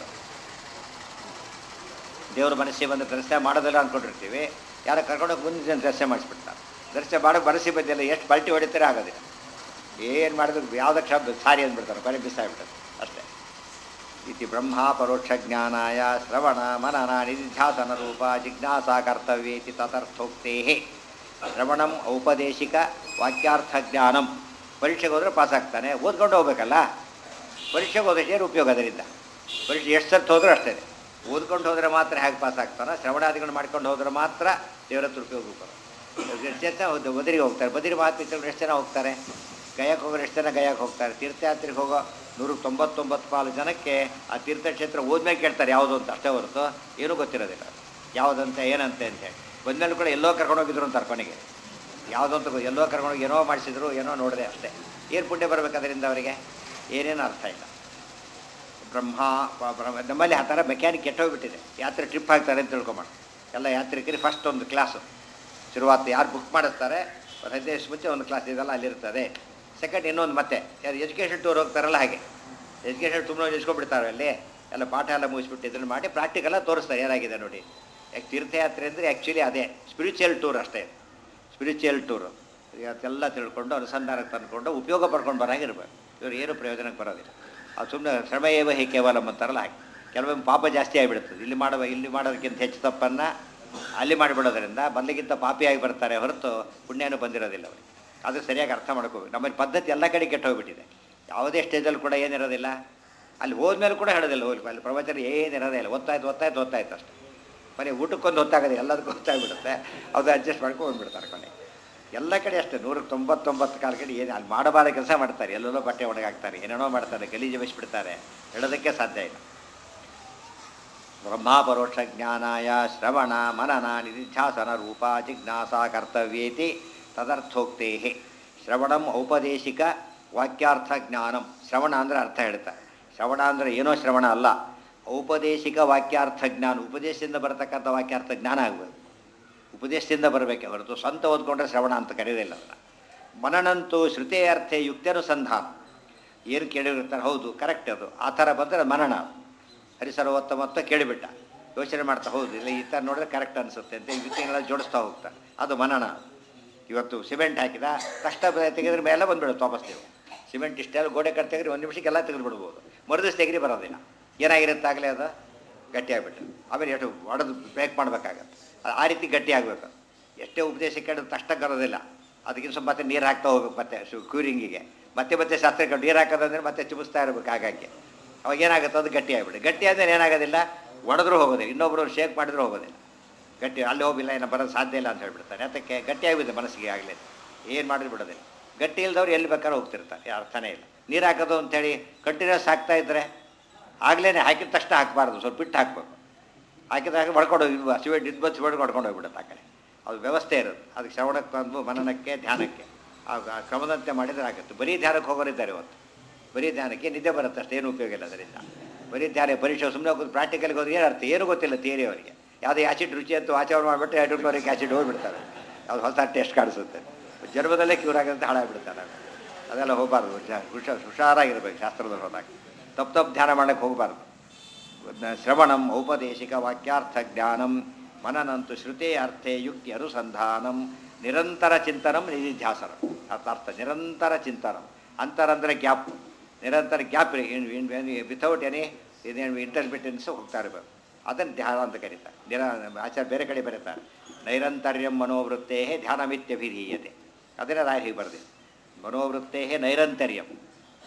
ದೇವ್ರ ಮನಸ್ಸಿಗೆ ಬಂದು ದರ್ಶನ ಮಾಡೋದಿಲ್ಲ ಅಂದ್ಕೊಂಡಿರ್ತೀವಿ ಯಾರೋ ಕರ್ಕೊಂಡೋಗಿ ಮುಂದೆ ದರ್ಶನ ಮಾಡಿಸ್ಬಿಡ್ತಾರೆ ದರ್ಶನ ಮಾಡೋಕೆ ಮನಸ್ಸಿಗೆ ಬಂದಿಲ್ಲ ಎಷ್ಟು ಬಲ್ಟಿ ಹೊಡಿತಾರೆ ಆಗೋದಿಲ್ಲ ಏನು ಮಾಡಿದ್ರು ಯಾವುದಕ್ಕೆ ಶಬ್ದ ಸಾರಿ ಅಂದ್ಬಿಡ್ತಾರೆ ಕೊನೆ ಬಿಸಾಗ್ಬಿಡ್ತಾರೆ ಅಷ್ಟೇ ಇತಿ ಬ್ರಹ್ಮ ಪರೋಕ್ಷ ಜ್ಞಾನಾಯ ಶ್ರವಣ ಮನನ ನಿಧಿಧ್ಯಾಸನ ರೂಪ ಜಿಜ್ಞಾಸಾ ಕರ್ತವ್ಯೇತಿ ತದರ್ಥೋಕ್ತೇ ಶ್ರವಣಂ ಔಪದೇಶಿಕ ವಾಕ್ಯಾರ್ಥ ಜ್ಞಾನಂ ಪರೀಕ್ಷೆಗೆ ಹೋದರೆ ಪಾಸ್ ಆಗ್ತಾನೆ ಓದ್ಕೊಂಡು ಹೋಗ್ಬೇಕಲ್ಲ ಪರೀಕ್ಷೆಗೆ ಹೋದ್ರೆ ಏನು ಉಪಯೋಗ ಅದರಿಂದ ಪರೀಕ್ಷೆ ಎಷ್ಟು ಸರ್ತಿ ಹೋದರೂ ಅಷ್ಟೇ ಓದ್ಕೊಂಡು ಹೋದರೆ ಮಾತ್ರ ಹೇಗೆ ಪಾಸ್ ಆಗ್ತಾನೆ ಶ್ರವಣಾದಿಗಳು ಮಾಡ್ಕೊಂಡು ಹೋದ್ರೆ ಮಾತ್ರ ದೇವರ ಹತ್ರ ಉಪಯೋಗ ಬರೋದು ಎಷ್ಟು ಜನ ಹೌದು ಬದರಿಗೆ ಹೋಗ್ತಾರೆ ಬದರಿ ಮಹಾತ್ಮಿಗಳು ಎಷ್ಟು ಜನ ಹೋಗ್ತಾರೆ ಗಯಕ್ಕೆ ಹೋಗೋರು ಎಷ್ಟು ಜನ ಗಯಕ್ಕೆ ಹೋಗ್ತಾರೆ ತೀರ್ಥಯಾತ್ರೆಗೆ ಹೋಗೋ ನೂರ ತೊಂಬತ್ತೊಂಬತ್ತು ಪಾಲು ಜನಕ್ಕೆ ಆ ತೀರ್ಥಕ್ಷೇತ್ರ ಹೋದ್ಮೇಲೆ ಕೇಳ್ತಾರೆ ಯಾವುದು ಅಂತ ಅಷ್ಟೇ ಹೊರತು ಏನೂ ಗೊತ್ತಿರೋದಿಲ್ಲ ಯಾವುದಂತೆ ಏನಂತೆ ಅಂತೇಳಿ ಬಂದ್ಮೇಲೆ ಕೂಡ ಎಲ್ಲೋ ಕರ್ಕೊಂಡು ಹೋಗಿದ್ರು ಅಂತಾರೆ ಕೊನೆಗೆ ಯಾವುದೋ ಅಂತ ಗೊ- ಎಲ್ಲೋ ಕರ್ಕೊಂಡೋಗಿ ಏನೋ ಮಾಡಿಸಿದ್ರು ಏನೋ ನೋಡಿದೆ ಅಷ್ಟೇ ಏನು ಪುಣ್ಯ ಬರಬೇಕು ಅದರಿಂದ ಅವರಿಗೆ ಏನೇನು ಅರ್ಥ ಇಲ್ಲ ಬ್ರಹ್ಮ ಪ- ಬ್ರಹ್ಮ ನಮ್ಮಲ್ಲಿ ಆ ಥರ ಮೆಕ್ಯಾನಿಕ್ ಕೆಟ್ಟೋಗ್ಬಿಟ್ಟಿದೆ ಯಾತ್ರೆ ಟ್ರಿಪ್ ಹಾಕ್ತಾರೆ ಅಂತ ತಿಳ್ಕೊಂಬಾರ ಎಲ್ಲ ಯಾತ್ರಿಕರಿಗೆ ಫಸ್ಟ್ ಒಂದು ಕ್ಲಾಸು ಶುರುವಾತು ಯಾರು ಬುಕ್ ಮಾಡಿಸ್ತಾರೆ ಒಂದು ಹದಿನೈದು ವರ್ಷ ಮುಂಚೆ ಒಂದು ಕ್ಲಾಸ್ ಇದೆಲ್ಲ ಅಲ್ಲಿರ್ತದೆ ಸೆಕೆಂಡ್ ಇನ್ನೊಂದು ಮತ್ತೆ ಯಾರು ಎಜುಕೇಷನ್ ಟೂರ್ ಹೋಗ್ತಾರಲ್ಲ ಹಾಗೆ ಎಜುಕೇಷನ್ ತುಂಬ ನಿಲ್ಸ್ಕೊಂಡ್ಬಿಡ್ತಾರೆ ಅಲ್ಲಿ ಎಲ್ಲ ಪಾಠ ಎಲ್ಲ ಮುಗಿಸ್ಬಿಟ್ಟು ಇದನ್ನು ಮಾಡಿ ಪ್ರಾಕ್ಟಿಕಲ್ಲ ತೋರಿಸ್ತಾರೆ ಏನಾಗಿದೆ ನೋಡಿ ಯಾಕೆ ತೀರ್ಥಯಾತ್ರೆ ಅಂದರೆ ಆ್ಯಕ್ಚುಲಿ ಅದೇ ಸ್ಪಿರಿಚುವಲ್ ಟೂರ್ ಅಷ್ಟೇ ಸ್ಪಿರಿಚುವಲ್ ಟೂರು ಅದೆಲ್ಲ ತಿಳ್ಕೊಂಡು ಅನುಸಂಧಾನಕ್ಕೆ ತಂದುಕೊಂಡು ಉಪಯೋಗ ಪಡ್ಕೊಂಡು ಬರಾಗಿರ್ಬೇಕು ಇವರು ಏನು ಪ್ರಯೋಜನಕ್ಕೆ ಬರೋದಿಲ್ಲ ಅದು ಸುಮ್ಮನೆ ಶ್ರಮ ಏವ ಹಿ ಕೇವಲಂ ಅಂತಾರಲ್ಲ ಹಾಗೆ ಕೆಲವೊಮ್ಮೆ ಪಾಪ ಜಾಸ್ತಿ ಆಗಿಬಿಡುತ್ತದೆ ಇಲ್ಲಿ ಮಾಡುವ ಇಲ್ಲಿ ಮಾಡೋದಕ್ಕಿಂತ ಹೆಚ್ಚು ತಪ್ಪನ್ನು ಅಲ್ಲಿ ಮಾಡಿಬಿಡೋದ್ರಿಂದ ಮೊದಲಿಗಿಂತ ಪಾಪಿಯಾಗಿ ಬರ್ತಾರೆ ಹೊರತು ಪುಣ್ಯನೂ ಬಂದಿರೋದಿಲ್ಲ ಅವರಿಗೆ ಅದು ಸರಿಯಾಗಿ ಅರ್ಥ ಮಾಡ್ಕೋಬೇಕು ನಮ್ಮಲ್ಲಿ ಪದ್ಧತಿ ಎಲ್ಲ ಕಡೆ ಕೆಟ್ಟು ಹೋಗ್ಬಿಟ್ಟಿದೆ ಯಾವುದೇ ಸ್ಟೇಜಲ್ಲಿ ಕೂಡ ಏನಿರೋದಿಲ್ಲ ಅಲ್ಲಿ ಹೋದ್ಮೇಲೆ ಕೂಡ ಹೇಳೋದಿಲ್ಲ ಹೋಗಿ ಅಲ್ಲಿ ಪ್ರವಚನ ಏನಿರೋದೇ ಇಲ್ಲ ಒತ್ತಾಯ್ತು ಒತ್ತಾಯ್ತು ಒತ್ತಾಯ್ತು ಅಷ್ಟೇ ಮನೆ ಊಟಕ್ಕೊಂದು ಹೊತ್ತಾಗೋದಿಲ್ಲ ಎಲ್ಲದಕ್ಕೂ ಹೊತ್ತಾಗ್ಬಿಡುತ್ತೆ ಅದು ಅಡ್ಜಸ್ಟ್ ಮಾಡ್ಕೊಂಡು ಬಂದ್ಬಿಡ್ತಾರೆ ಕೊನೆ ಎಲ್ಲ ಕಡೆ ಅಷ್ಟೇ ನೂರಕ್ಕೆ ತೊಂಬತ್ತೊಂಬತ್ತು ಕಾಲ ಕಡೆ ಏನು ಅಲ್ಲಿ ಮಾಡಬಾರ ಕೆಲಸ ಮಾಡ್ತಾರೆ ಎಲ್ಲೆಲ್ಲೋ ಬಟ್ಟೆ ಒಣಗಾಕ್ತಾರೆ ಏನೇನೋ ಮಾಡ್ತಾರೆ ಗಲೀಜು ಬಸಿಬಿಡ್ತಾರೆ ಹೇಳೋದಕ್ಕೆ ಸಾಧ್ಯ ಇಲ್ಲ ಬ್ರಹ್ಮ ಪರೋಕ್ಷ ಜ್ಞಾನಾಯ ಶ್ರವಣ ಮನನ ನಿಧಿಧ್ಯಾಸನ ರೂಪ ಜಿಜ್ಞಾಸ ಕರ್ತವ್ಯೇತಿ ತದರ್ಥೋಕ್ತೇ ಶ್ರವಣಂ ಔಪದೇಶಿಕ ವಾಕ್ಯಾರ್ಥ ಜ್ಞಾನಂ ಶ್ರವಣ ಅಂದರೆ ಅರ್ಥ ಹೇಳ್ತಾರೆ ಶ್ರವಣ ಅಂದರೆ ಏನೋ ಶ್ರವಣ ಅಲ್ಲ ಔಪದೇಶಿಕ ವಾಕ್ಯಾರ್ಥ ಜ್ಞಾನ ಉಪದೇಶದಿಂದ ಬರತಕ್ಕಂಥ ವಾಕ್ಯಾರ್ಥ ಜ್ಞಾನ ಆಗಬೇಕು ಉಪದೇಶದಿಂದ ಬರಬೇಕೆ ಹೊರತು ಸ್ವಂತ ಓದ್ಕೊಂಡ್ರೆ ಶ್ರವಣ ಅಂತ ಕರೆಯೋದಿಲ್ಲ ಅದನ್ನು ಮನನಂತೂ ಶ್ರುತಿ ಅರ್ಥೆ ಯುಕ್ತ್ಯನುಸಂಧಾನ ಏನು ಕೇಳಿರ್ತಾರೆ ಹೌದು ಕರೆಕ್ಟ್ ಅದು ಆ ಥರ ಬಂದರೆ ಮನನ ಹರಿಸರ್ವೋತ್ತಮತ್ವ ಕೇಳಿಬಿಟ್ಟ ಯೋಚನೆ ಮಾಡ್ತಾ ಹೌದು ಇಲ್ಲ ಈ ಥರ ನೋಡಿದ್ರೆ ಕರೆಕ್ಟ್ ಅನಿಸುತ್ತೆ ಅಂತ ಯುಕ್ತಿಗಳೆಲ್ಲ ಜೋಡಿಸ್ತಾ ಹೋಗ್ತಾರೆ ಅದು ಮನನ ಇವತ್ತು ಸಿಮೆಂಟ್ ಹಾಕಿದ ಕಷ್ಟ ಬ- ತೆಗೆದ್ರೆ ಮೇಲೆ ಬಂದ್ಬಿಡುತ್ತೆ ವಾಪಸ್ ನೀವು ಸಿಮೆಂಟ್ ಇಷ್ಟೆಲ್ಲ ಗೋಡೆ ಕಟ್ ತೆಗೆದ್ರೆ ಒಂದು ನಿಮಿಷಕ್ಕೆ ಎಲ್ಲ ತೆಗೆದು ಬಿಡ್ಬೋದು ಮರುದಿವ್ಸ ತೆಗೆರಿ ಬರೋದಿಲ್ಲ ಏನಾಗಿರುತ್ತೆ ಆಗಲೇ ಅದು ಗಟ್ಟಿಯಾಗ್ಬಿಟ್ಟು ಆಮೇಲೆ ಎಷ್ಟು ಒಡೆದು ಬ್ರೇಕ್ ಮಾಡಬೇಕಾಗತ್ತೆ ಅದು ಆ ರೀತಿ ಗಟ್ಟಿ ಆಗಬೇಕು ಎಷ್ಟೇ ಉಪದೇಶ ಕೇಳಿದ್ರೆ ತಷ್ಟ ಬರೋದಿಲ್ಲ ಅದಕ್ಕಿಂತ ಸ್ವಲ್ಪ ಮತ್ತೆ ನೀರು ಹಾಕ್ತಾ ಹೋಗ್ಬೇಕು ಮತ್ತೆ ಶು ಕ್ಯೂರಿಂಗಿಗೆ ಮತ್ತೆ ಮತ್ತೆ ಶಾಸ್ತ್ರಕ್ಕೆ ನೀರು ಹಾಕೋದಂದ್ರೆ ಮತ್ತೆ ಚುಬಿಸ್ತಾ ಇರಬೇಕು ಹಾಗಾಗಿ ಅವಾಗ ಏನಾಗುತ್ತೆ ಅದು ಗಟ್ಟಿ ಆಗಿಬಿಡುತ್ತೆ ಗಟ್ಟಿ ಆದ್ಮೇಲೆ ಏನಾಗೋದಿಲ್ಲ ಒಡೆದ್ರೂ ಹೋಗೋದಿಲ್ಲ ಇನ್ನೊಬ್ಬರು ಶೇಕ್ ಮಾಡಿದ್ರೂ ಹೋಗೋದಿಲ್ಲ ಗಟ್ಟಿ ಅಲ್ಲಿ ಹೋಗಿಲ್ಲ ಏನೋ ಬರೋದು ಸಾಧ್ಯ ಇಲ್ಲ ಅಂತ ಹೇಳ್ಬಿಡ್ತಾರೆ ಅದಕ್ಕೆ ಗಟ್ಟಿ ಆಗಿದೆ ಮನಸ್ಸಿಗೆ ಆಗಲೇ ಏನು ಮಾಡಿದ್ರು ಬಿಡೋದಿಲ್ಲ ಗಟ್ಟಿ ಇಲ್ದವ್ರು ಎಲ್ಲಿ ಬೇಕಾದ್ರೂ ಹೋಗ್ತಿರ್ತಾರೆ ಅರ್ಥನೇ ಇಲ್ಲ ನೀರು ಹಾಕೋದು ಅಂತೇಳಿ ಕಂಟಿನ್ಯೂಸ್ ಹಾಕ್ತಾ ಇದ್ದರೆ ಆಗ್ಲೇ ಹಾಕಿದ ತಕ್ಷಣ ಹಾಕಬಾರ್ದು ಸ್ವಲ್ಪ ಬಿಟ್ಟು ಹಾಕ್ಬೇಕು ಹಾಕಿದಾಗ ಹೊಡ್ಕೊಂಡು ಹೋಗಿ ಸಿವೆಂಟ್ ಇದು ಬಚ್ಚಿ ಹೊಡ್ಕೊಂಡು ಹೊಡ್ಕೊಂಡು ಹೋಗ್ಬಿಡುತ್ತೆ ಆ ಕಡೆ ಅದು ವ್ಯವಸ್ಥೆ ಇರುತ್ತೆ ಅದಕ್ಕೆ ಶ್ರವಣಕ್ಕೆ ಬಂದು ಮನನಕ್ಕೆ ಧ್ಯಾನಕ್ಕೆ ಆ ಆ ಕ್ರಮದಂತೆ ಮಾಡಿದರೆ ಆಗುತ್ತೆ ಬರೀ ಧ್ಯಾನಕ್ಕೆ ಹೋಗೋರಿದ್ದಾರೆ ಇವತ್ತು ಬರೀ ಧ್ಯಾನಕ್ಕೆ ನಿದ್ದೆ ಬರುತ್ತೆ ಅಷ್ಟೇ ಏನು ಉಪಯೋಗ ಇಲ್ಲ ಅದರಿಂದ ಬರೀ ಧ್ಯಾನ ಪರೀಕ್ಷೆ ಸುಮ್ಮನೆ ಹೋಗೋದು ಪ್ರಾಕ್ಟಿಕಲ್ಗೆ ಹೋದ್ರೆ ಏನು ಅರ್ಥ ಏನು ಗೊತ್ತಿಲ್ಲ ಥಿಯರಿ ಅವರಿಗೆ ಯಾವುದೇ ಆ್ಯಸಿಡ್ ರುಚಿ ಅಂತ ಆಚರಣೆ ಮಾಡಿಬಿಟ್ಟು ಹೈಡ್ರೋಕ್ಲೋರಿಕ್ ಆ್ಯಸಿಡ್ ಹೋಗ್ಬಿಡ್ತಾರೆ ಅದು ಹೊಸ ಟೆಸ್ಟ್ ಕಾಣಿಸುತ್ತೆ ಜನ್ಮದಲ್ಲೇ ಕ್ಯೂರ್ ಆಗುತ್ತೆ ಹಾಳಾಗ್ಬಿಡ್ತಾರೆ ಅದೆಲ್ಲ ಹೋಗಬಾರ್ದು ಹುಷಾರ್ ಹುಷಾರಾಗಿರ್ಬೇಕು ಶಾಸ್ತ್ರದಲ್ಲಿ ಹೋದಾಗ ತಪ್ಪು ತಪ್ಪು ಧ್ಯಾನ ಮಾಡೋಕ್ಕೆ ಹೋಗಬಾರ್ದು ಶ್ರವಣಂ ಔಪದೇಶಿಕ ವಾಕ್ಯಾರ್ಥ ಜ್ಞಾನಂ ಮನನಂತು ಶ್ರುತೆ ಅರ್ಥೆ ಯುಕ್ತಿ ಅನುಸಂಧಾನಂ ನಿರಂತರ ಚಿಂತನಂ ನಿಧಿಧ್ಯಾಸನಂ ಅರ್ಥ ನಿರಂತರ ಚಿಂತನಂ ಅಂತರ ಅಂದರೆ ಗ್ಯಾಪ್ ನಿರಂತರ ಗ್ಯಾಪ್ ವಿತೌಟ್ ಎನಿ ಇದೇನು ಇಂಟರ್ಮಿಟೆನ್ಸ್ ಹೋಗ್ತಾ ಇರಬೇಕು ಅದನ್ನು ಧ್ಯಾನ ಅಂತ ಕರೀತಾರೆ ನಿರ ಆಚಾರ ಬೇರೆ ಕಡೆ ಬರೀತಾರೆ ನೈರಂತರ್ಯಂ ಮನೋವೃತ್ತೇ ಧ್ಯಾನಮಿತ್ಯಭಿಧೀಯತೆ ಅದನ್ನೇ ರಾಯ ಹೀಗೆ ಬರೆದಿದೆ ಮನೋವೃತ್ತೇ ನೈರಂತರ್ಯಂ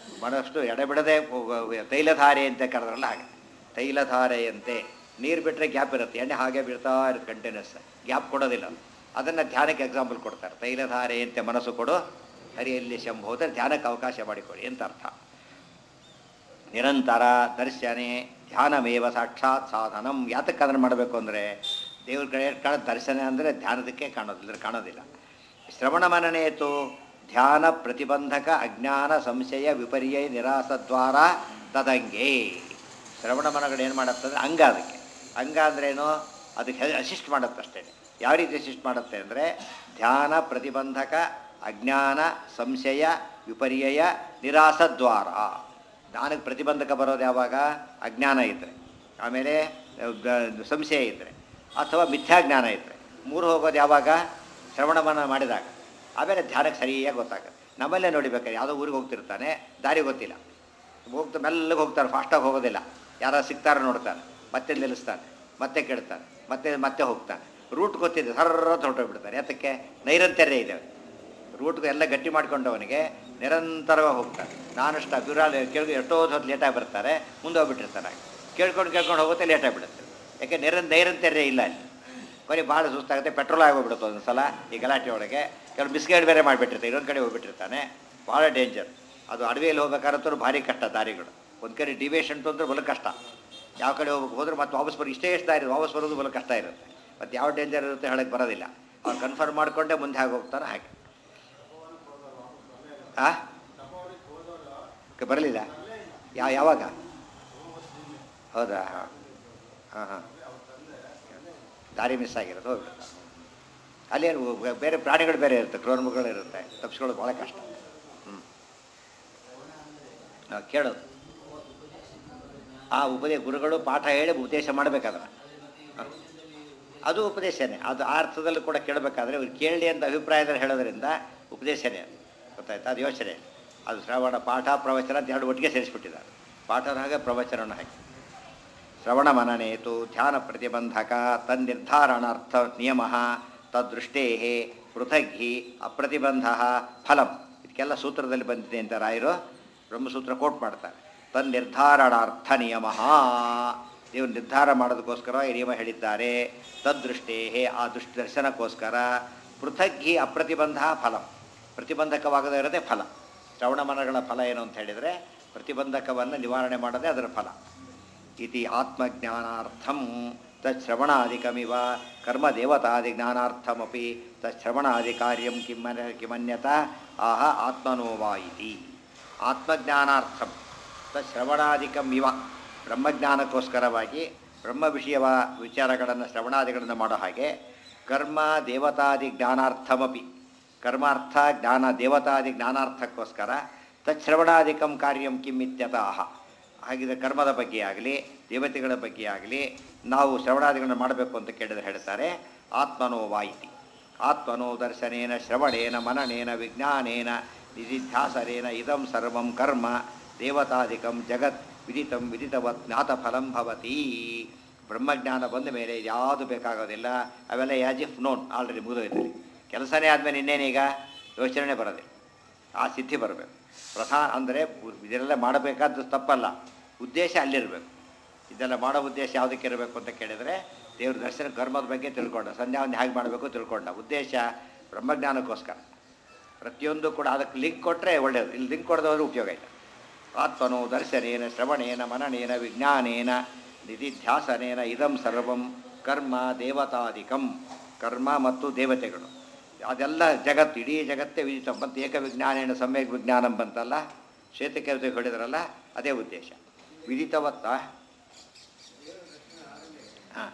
ಮನಸ್ಸು ಎಡೆಬಿಡದೆ ತೈಲಧಾರೆ ಅಂತ ಕರೆದ್ರಲ್ಲ ಹಾಗೆ ತೈಲಧಾರೆಯಂತೆ ನೀರು ಬಿಟ್ಟರೆ ಗ್ಯಾಪ್ ಇರುತ್ತೆ ಎಣ್ಣೆ ಹಾಗೆ ಬೀಳ್ತಾ ಇರುತ್ತೆ ಕಂಟಿನ್ಯೂಸ್ ಗ್ಯಾಪ್ ಕೊಡೋದಿಲ್ಲ ಅದನ್ನು ಧ್ಯಾನಕ್ಕೆ ಎಕ್ಸಾಂಪಲ್ ಕೊಡ್ತಾರೆ ತೈಲಧಾರೆಯಂತೆ ಮನಸ್ಸು ಕೊಡು ಹರಿಯಲ್ಲಿ ಶಂಭು ಅಂದರೆ ಧ್ಯಾನಕ್ಕೆ ಅವಕಾಶ ಮಾಡಿಕೊಡಿ ಅಂತ ಅರ್ಥ ನಿರಂತರ ದರ್ಶನೆ ಧ್ಯಾನಮೇವ ಸಾಕ್ಷಾತ್ ಸಾಧನಂ ಯಾತಕ್ಕೆ ಅದನ್ನು ಮಾಡಬೇಕು ಅಂದರೆ ದೇವ್ರ ಕಡೆ ಕಾಣ ದರ್ಶನ ಅಂದರೆ ಧ್ಯಾನದಕ್ಕೆ ಕಾಣೋದಿಲ್ಲ ಕಾಣೋದಿಲ್ಲ ಶ್ರವಣ ಮನನೇತು ಧ್ಯಾನ ಪ್ರತಿಬಂಧಕ ಅಜ್ಞಾನ ಸಂಶಯ ವಿಪರ್ಯ ನಿರಾಸದ್ವಾರ ತದಂಗೆ ಶ್ರವಣ ಮನಗಳು ಏನು ಮಾಡುತ್ತೆ ಅಂದರೆ ಅಂಗ ಅದಕ್ಕೆ ಅಂಗ ಅಂದ್ರೇನು ಅದಕ್ಕೆ ಅಸಿಸ್ಟ್ ಮಾಡುತ್ತೆ ಅಷ್ಟೇ ಯಾವ ರೀತಿ ಅಸಿಸ್ಟ್ ಮಾಡುತ್ತೆ ಅಂದರೆ ಧ್ಯಾನ ಪ್ರತಿಬಂಧಕ ಅಜ್ಞಾನ ಸಂಶಯ ವಿಪರ್ಯಯ ನಿರಾಸದ್ವಾರ ಜ್ಞಾನಕ್ಕೆ ಪ್ರತಿಬಂಧಕ ಬರೋದು ಯಾವಾಗ ಅಜ್ಞಾನ ಇದ್ದರೆ ಆಮೇಲೆ ಗ- ಸಂಶಯ ಇದ್ದರೆ ಅಥವಾ ಮಿಥ್ಯಾಜ್ಞಾನ ಇದ್ದರೆ ಮೂರು ಹೋಗೋದು ಯಾವಾಗ ಶ್ರವಣಮನ ಮಾಡಿದಾಗ ಆಮೇಲೆ ಧ್ಯಾನಕ್ಕೆ ಸರಿಯಾಗಿ ಗೊತ್ತಾಗುತ್ತೆ ನಮ್ಮಲ್ಲೇ ನೋಡಿಬೇಕಾದ್ರೆ ಯಾವುದೋ ಊರಿಗೆ ಹೋಗ್ತಿರ್ತಾನೆ ದಾರಿ ಗೊತ್ತಿಲ್ಲ ಹೋಗ್ತಾ ಮೆಲ್ಲಗೆ ಹೋಗ್ತಾರೆ ಫಾಸ್ಟಾಗಿ ಹೋಗೋದಿಲ್ಲ ಯಾರು ಸಿಗ್ತಾರೋ ನೋಡ್ತಾನೆ ಮತ್ತೆ ನಿಲ್ಲಿಸ್ತಾನೆ ಮತ್ತೆ ಕೆಡ್ತಾನೆ ಮತ್ತೆ ಮತ್ತೆ ಹೋಗ್ತಾನೆ ರೂಟ್ ಗೊತ್ತಿದೆ ಸರ್ರ ಹೊರಟೋಗ್ಬಿಡ್ತಾನೆ ಯಾತಕ್ಕೆ ನೈರಂತರ್ಯ ಇದೆ ರೂಟ್ಗೆ ಎಲ್ಲ ಗಟ್ಟಿ ಮಾಡ್ಕೊಂಡವನಿಗೆ ನಿರಂತರವಾಗಿ ಹೋಗ್ತಾನೆ ನಾನು ಸ್ಟಾಪ್ ಇವ್ರಲ್ಲಿ ಕೇಳಿ ಎಷ್ಟೋ ಹೊತ್ತು ಲೇಟಾಗಿ ಬರ್ತಾರೆ ಮುಂದೆ ಹೋಗ್ಬಿಟ್ಟಿರ್ತಾನೆ ಕೇಳ್ಕೊಂಡು ಕೇಳ್ಕೊಂಡು ಹೋಗುತ್ತೆ ಲೇಟಾಗಿ ಬಿಡುತ್ತೆ ಯಾಕೆ ನಿರ ನೈರಂತರ್ಯ ಇಲ್ಲ ಅಲ್ಲಿ ಬರೀ ಭಾಳ ಸುಸ್ತಾಗುತ್ತೆ ಪೆಟ್ರೋಲ್ ಆಗೋಗ್ಬಿಡುತ್ತೆ ಒಂದು ಸಲ ಈ ಗಲಾಟೆ ಒಳಗೆ ಕೆಲವು ಬಿಸ್ಕೆಟ್ ಬೇರೆ ಮಾಡಿಬಿಟ್ಟಿರ್ತಾರೆ ಇನ್ನೊಂದು ಕಡೆ ಹೋಗ್ಬಿಟ್ಟಿರ್ತಾನೆ ಭಾಳ ಡೇಂಜರ್ ಅದು ಅಡವಿಯಲ್ಲಿ ಹೋಗ್ಬೇಕಾದ್ರೆ ಭಾರಿ ಕಷ್ಟ ದಾರಿಗಳು ಒಂದು ಕಡೆ ಡಿವೇಶನ್ ಅಂತಂದ್ರೆ ಬಲು ಕಷ್ಟ ಯಾವ ಕಡೆ ಹೋಗ್ಬೇಕು ಹೋದ್ರೆ ಮತ್ತೆ ವಾಪಸ್ ಬರೋ ಇಷ್ಟೇ ಎಷ್ಟು ದಾರಿ ವಾಪಸ್ ಬರೋದು ಬಲು ಕಷ್ಟ ಇರುತ್ತೆ ಮತ್ತು ಯಾವ ಡೇಂಜರ್ ಇರುತ್ತೆ ಹೇಳಕ್ಕೆ ಬರೋದಿಲ್ಲ ಅವ್ರು ಕನ್ಫರ್ಮ್ ಮಾಡಿಕೊಂಡೇ ಮುಂದೆ ಆಗಿ ಹೋಗ್ತಾನೆ ಹಾಗೆ ಆ ಬರಲಿಲ್ಲ ಯಾ ಯಾವಾಗ ಹೌದಾ ಹಾಂ ಹಾಂ ಹಾಂ ದಾರಿ ಮಿಸ್ ಆಗಿರೋದು ಹೋಗ್ಬಿಡುತ್ತೆ ಅಲ್ಲೇನು ಬೇರೆ ಪ್ರಾಣಿಗಳು ಬೇರೆ ಇರುತ್ತೆ ಕ್ರೋನ್ಮುಗಳು ಇರುತ್ತೆ ತಪ್ಪಿಸ್ಕೊಳ್ಳೋದು ಭಾಳ ಕಷ್ಟ ಹ್ಞೂ ನಾವು ಕೇಳೋದು ಆ ಉಪದೇ ಗುರುಗಳು ಪಾಠ ಹೇಳಿ ಉಪದೇಶ ಮಾಡಬೇಕಾದ್ರೆ ಅದು ಉಪದೇಶನೇ ಅದು ಆ ಅರ್ಥದಲ್ಲೂ ಕೂಡ ಕೇಳಬೇಕಾದ್ರೆ ಇವ್ರು ಕೇಳಲಿ ಅಂತ ಅಭಿಪ್ರಾಯದಲ್ಲಿ ಹೇಳೋದ್ರಿಂದ ಉಪದೇಶನೇ ಅದು ಗೊತ್ತಾಯ್ತಾ ಅದು ಯೋಚನೆ ಅದು ಶ್ರವಣ ಪಾಠ ಪ್ರವಚನ ಅಂತ ಎರಡು ಒಟ್ಟಿಗೆ ಸೇರಿಸ್ಬಿಟ್ಟಿದ್ದಾರೆ ಪಾಠನ ಹಾಗೆ ಪ್ರವಚನವನ್ನು ಹಾಕಿ ಶ್ರವಣ ಮನನೇತು ಧ್ಯಾನ ಪ್ರತಿಬಂಧಕ ತನ್ನಿರ್ಧಾರಣಾರ್ಥ ನಿಯಮ ತದ್ದೃಷ್ಟೇ ಪೃಥಗ್ಹಿ ಅಪ್ರತಿಬಂಧ ಫಲಂ ಇದಕ್ಕೆಲ್ಲ ಸೂತ್ರದಲ್ಲಿ ಬಂದಿದೆ ಅಂತ ರಾಯರು ಬ್ರಹ್ಮಸೂತ್ರ ಕೋಟ್ ಮಾಡ್ತಾರೆ ತನ್ನಿರ್ಧಾರಣಾರ್ಥ ನಿಯಮ ದೇವರು ನಿರ್ಧಾರ ಮಾಡೋದಕ್ಕೋಸ್ಕರ ಈ ನಿಯಮ ಹೇಳಿದ್ದಾರೆ ತದ್ದೃಷ್ಟೇ ಆ ದೃಷ್ಟಿ ದರ್ಶನಕ್ಕೋಸ್ಕರ ಪೃಥಗ್ಹಿ ಅಪ್ರತಿಬಂಧ ಫಲಂ ಪ್ರತಿಬಂಧಕವಾಗದೇ ಇರೋದೇ ಫಲ ಶ್ರವಣ ಮನಗಳ ಫಲ ಏನು ಅಂತ ಹೇಳಿದರೆ ಪ್ರತಿಬಂಧಕವನ್ನು ನಿವಾರಣೆ ಮಾಡೋದೇ ಅದರ ಫಲ ಇತಿ ಆತ್ಮಜ್ಞಾನಾರ್ಥಂ ತಶ್ರವಣಾದಿಕಮಿವ ಕರ್ಮದೇವತಾದಿಜ್ಞಾನಾರ್ಥಮಪಿ ತಶ್ರವಣಾದಿ ಕಾರ್ಯಂ ಕಿಮ್ಮನ ಕಿಮನ್ಯತ ಆಹ ಆತ್ಮನೋವಾ ಇತಿ ಆತ್ಮಜ್ಞಾನಾರ್ಥಂ ತಶ್ರವಣಾದಿಕಂ ಇವ ಬ್ರಹ್ಮಜ್ಞಾನಕ್ಕೋಸ್ಕರವಾಗಿ ಬ್ರಹ್ಮ ವಿಷಯವ ವಿಚಾರಗಳನ್ನು ಶ್ರವಣಾದಿಗಳನ್ನು ಮಾಡೋ ಹಾಗೆ ಕರ್ಮ ದೇವತಾದಿ ಜ್ಞಾನಾರ್ಥಮಪಿ ಕರ್ಮಾರ್ಥ ಜ್ಞಾನ ದೇವತಾದಿ ಜ್ಞಾನಾರ್ಥಕ್ಕೋಸ್ಕರ ತಚ್ಶ್ರವಣಾದಿಕಂ ಕಾರ್ಯಂ ಕಿಮ್ಮಿತ್ಯತಃ ಹಾಗಿದ್ರೆ ಕರ್ಮದ ಬಗ್ಗೆ ಆಗಲಿ ದೇವತೆಗಳ ಬಗ್ಗೆ ಆಗಲಿ ನಾವು ಶ್ರವಣಾದಿಗಳನ್ನು ಮಾಡಬೇಕು ಅಂತ ಕೇಳಿದ್ರೆ ಹೇಳ್ತಾರೆ ಆತ್ಮನೋ ವಾಯಿತಿ ಆತ್ಮನೋ ದರ್ಶನೇನ ಶ್ರವಣೇನ ಮನನೇನ ವಿಜ್ಞಾನೇನ ನಿಧಿಧ್ಯಾಸರೇನ ಇದಂ ಸರ್ವಂ ಕರ್ಮ ದೇವತಾದಿಕಂ ಜಗತ್ ವಿದಿತಂ ವಿದಿತವತ್ ಜ್ಞಾತಫಲಂ ಭವತಿ ಬ್ರಹ್ಮಜ್ಞಾನ ಬಂದ ಮೇಲೆ ಯಾವುದು ಬೇಕಾಗೋದಿಲ್ಲ ಅವೆಲ್ಲ ಯಾಜ್ ಇಫ್ ನೋನ್ ಆಲ್ರೆಡಿ ಮುಗಿದೋಯ್ತಾರೆ ಕೆಲಸನೇ ಆದಮೇಲೆ ಇನ್ನೇನೀಗ ಯೋಚನೆ ಬರೋದಿಲ್ಲ ಆ ಸಿದ್ಧಿ ಬರಬೇಕು ಪ್ರಧಾನ ಅಂದರೆ ಇದೆಲ್ಲ ಮಾಡಬೇಕಾದ್ದು ತಪ್ಪಲ್ಲ ಉದ್ದೇಶ ಅಲ್ಲಿರಬೇಕು ಇದೆಲ್ಲ ಮಾಡೋ ಉದ್ದೇಶ ಯಾವುದಕ್ಕೆ ಇರಬೇಕು ಅಂತ ಕೇಳಿದರೆ ದೇವ್ರ ದರ್ಶನ ಕರ್ಮದ ಬಗ್ಗೆ ತಿಳ್ಕೊಂಡ ಸಂಧ್ಯಾವಂದು ಹೇಗೆ ಮಾಡಬೇಕು ತಿಳ್ಕೊಂಡ ಉದ್ದೇಶ ಬ್ರಹ್ಮಜ್ಞಾನಕ್ಕೋಸ್ಕರ ಪ್ರತಿಯೊಂದು ಕೂಡ ಅದಕ್ಕೆ ಲಿಂಕ್ ಕೊಟ್ಟರೆ ಒಳ್ಳೆಯದು ಇಲ್ಲಿ ಲಿಂಕ್ ಕೊಡದವರು ಉಪಯೋಗ ಇಲ್ಲ ಆತ್ಮನೋ ದರ್ಶನೇನ ಶ್ರವಣೇನ ಮನನೇನ ವಿಜ್ಞಾನೇನ ನಿಧಿಧ್ಯಾಸನೇನ ಇದಂ ಸರ್ವಂ ಕರ್ಮ ದೇವತಾದಿಕಂ ಕರ್ಮ ಮತ್ತು ದೇವತೆಗಳು ಅದೆಲ್ಲ ಜಗತ್ತು ಇಡೀ ಜಗತ್ತೇ ವಿದಿತ ಮತ್ತು ಏಕ ವಿಜ್ಞಾನೇನ ಸಮ್ಯಕ್ ವಿಜ್ಞಾನಂ ಬಂತಲ್ಲ ಶ್ವೇತಕೇತು ಹೇಳಿದ್ರಲ್ಲ ಅದೇ ಉದ್ದೇಶ ವಿದಿತವತ್ತ ಹಾಂ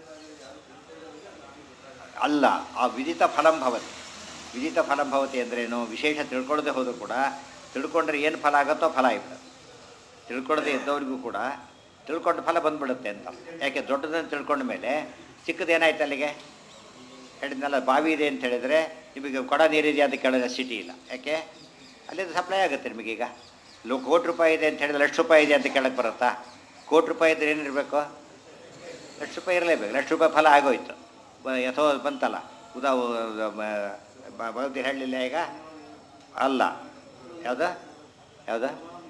ಅಲ್ಲ ಆ ವಿದಿತ ಫಲಂ ಭವತಿ ವಿದಿತ ಫಲಂ ಭವತಿ ಅಂದ್ರೇನು ವಿಶೇಷ ತಿಳ್ಕೊಳ್ಳದೆ ಹೋದರೂ ಕೂಡ ತಿಳ್ಕೊಂಡ್ರೆ ಏನು ಫಲ ಆಗುತ್ತೋ ಫಲ ಆಗ್ಬಿಡುತ್ತೆ ತಿಳ್ಕೊಳ್ಳದೆ ಇದ್ದವರಿಗೂ ಕೂಡ ತಿಳ್ಕೊಂಡ ಫಲ ಬಂದ್ಬಿಡುತ್ತೆ ಅಂತ ಯಾಕೆ ದೊಡ್ಡದನ್ನು ತಿಳ್ಕೊಂಡ ಮೇಲೆ ಚಿಕ್ಕದೇನಾಯ್ತು ಅಲ್ಲಿಗೆ ಹೇಳಿದ್ನಲ್ಲ ಬಾವಿ ಇದೆ ಅಂತ ಹೇಳಿದರೆ ನಿಮಗೆ ಕೊಡ ನೀರಿದೆಯಾ ಅಂತ ಕೇಳೋದು ಸಿಟಿ ಇಲ್ಲ ಯಾಕೆ ಅಲ್ಲಿಂದ ಸಪ್ಲೈ ಆಗುತ್ತೆ ನಿಮಗೀಗ ಲೋ ಕೋಟಿ ರೂಪಾಯಿ ಇದೆ ಅಂತ ಹೇಳಿದ್ರೆ ಲಕ್ಷ ರೂಪಾಯಿ ಇದೆ ಅಂತ ಕೇಳಕ್ಕೆ ಬರುತ್ತಾ ಕೋಟಿ ರೂಪಾಯಿ ಇದ್ರೆ ಏನಿರಬೇಕು ಲಕ್ಷ ರೂಪಾಯಿ ಇರಲೇಬೇಕು ಲಕ್ಷ ರೂಪಾಯಿ ಫಲ ಆಗೋಯ್ತು ಬ- ಯಥೋ ಬಂತಲ್ಲ ಉದಾ ಭಗವತಿ ಹೇಳಲಿಲ್ಲ ಈಗ ಅಲ್ಲ ಯಾವುದು ಯಾವುದು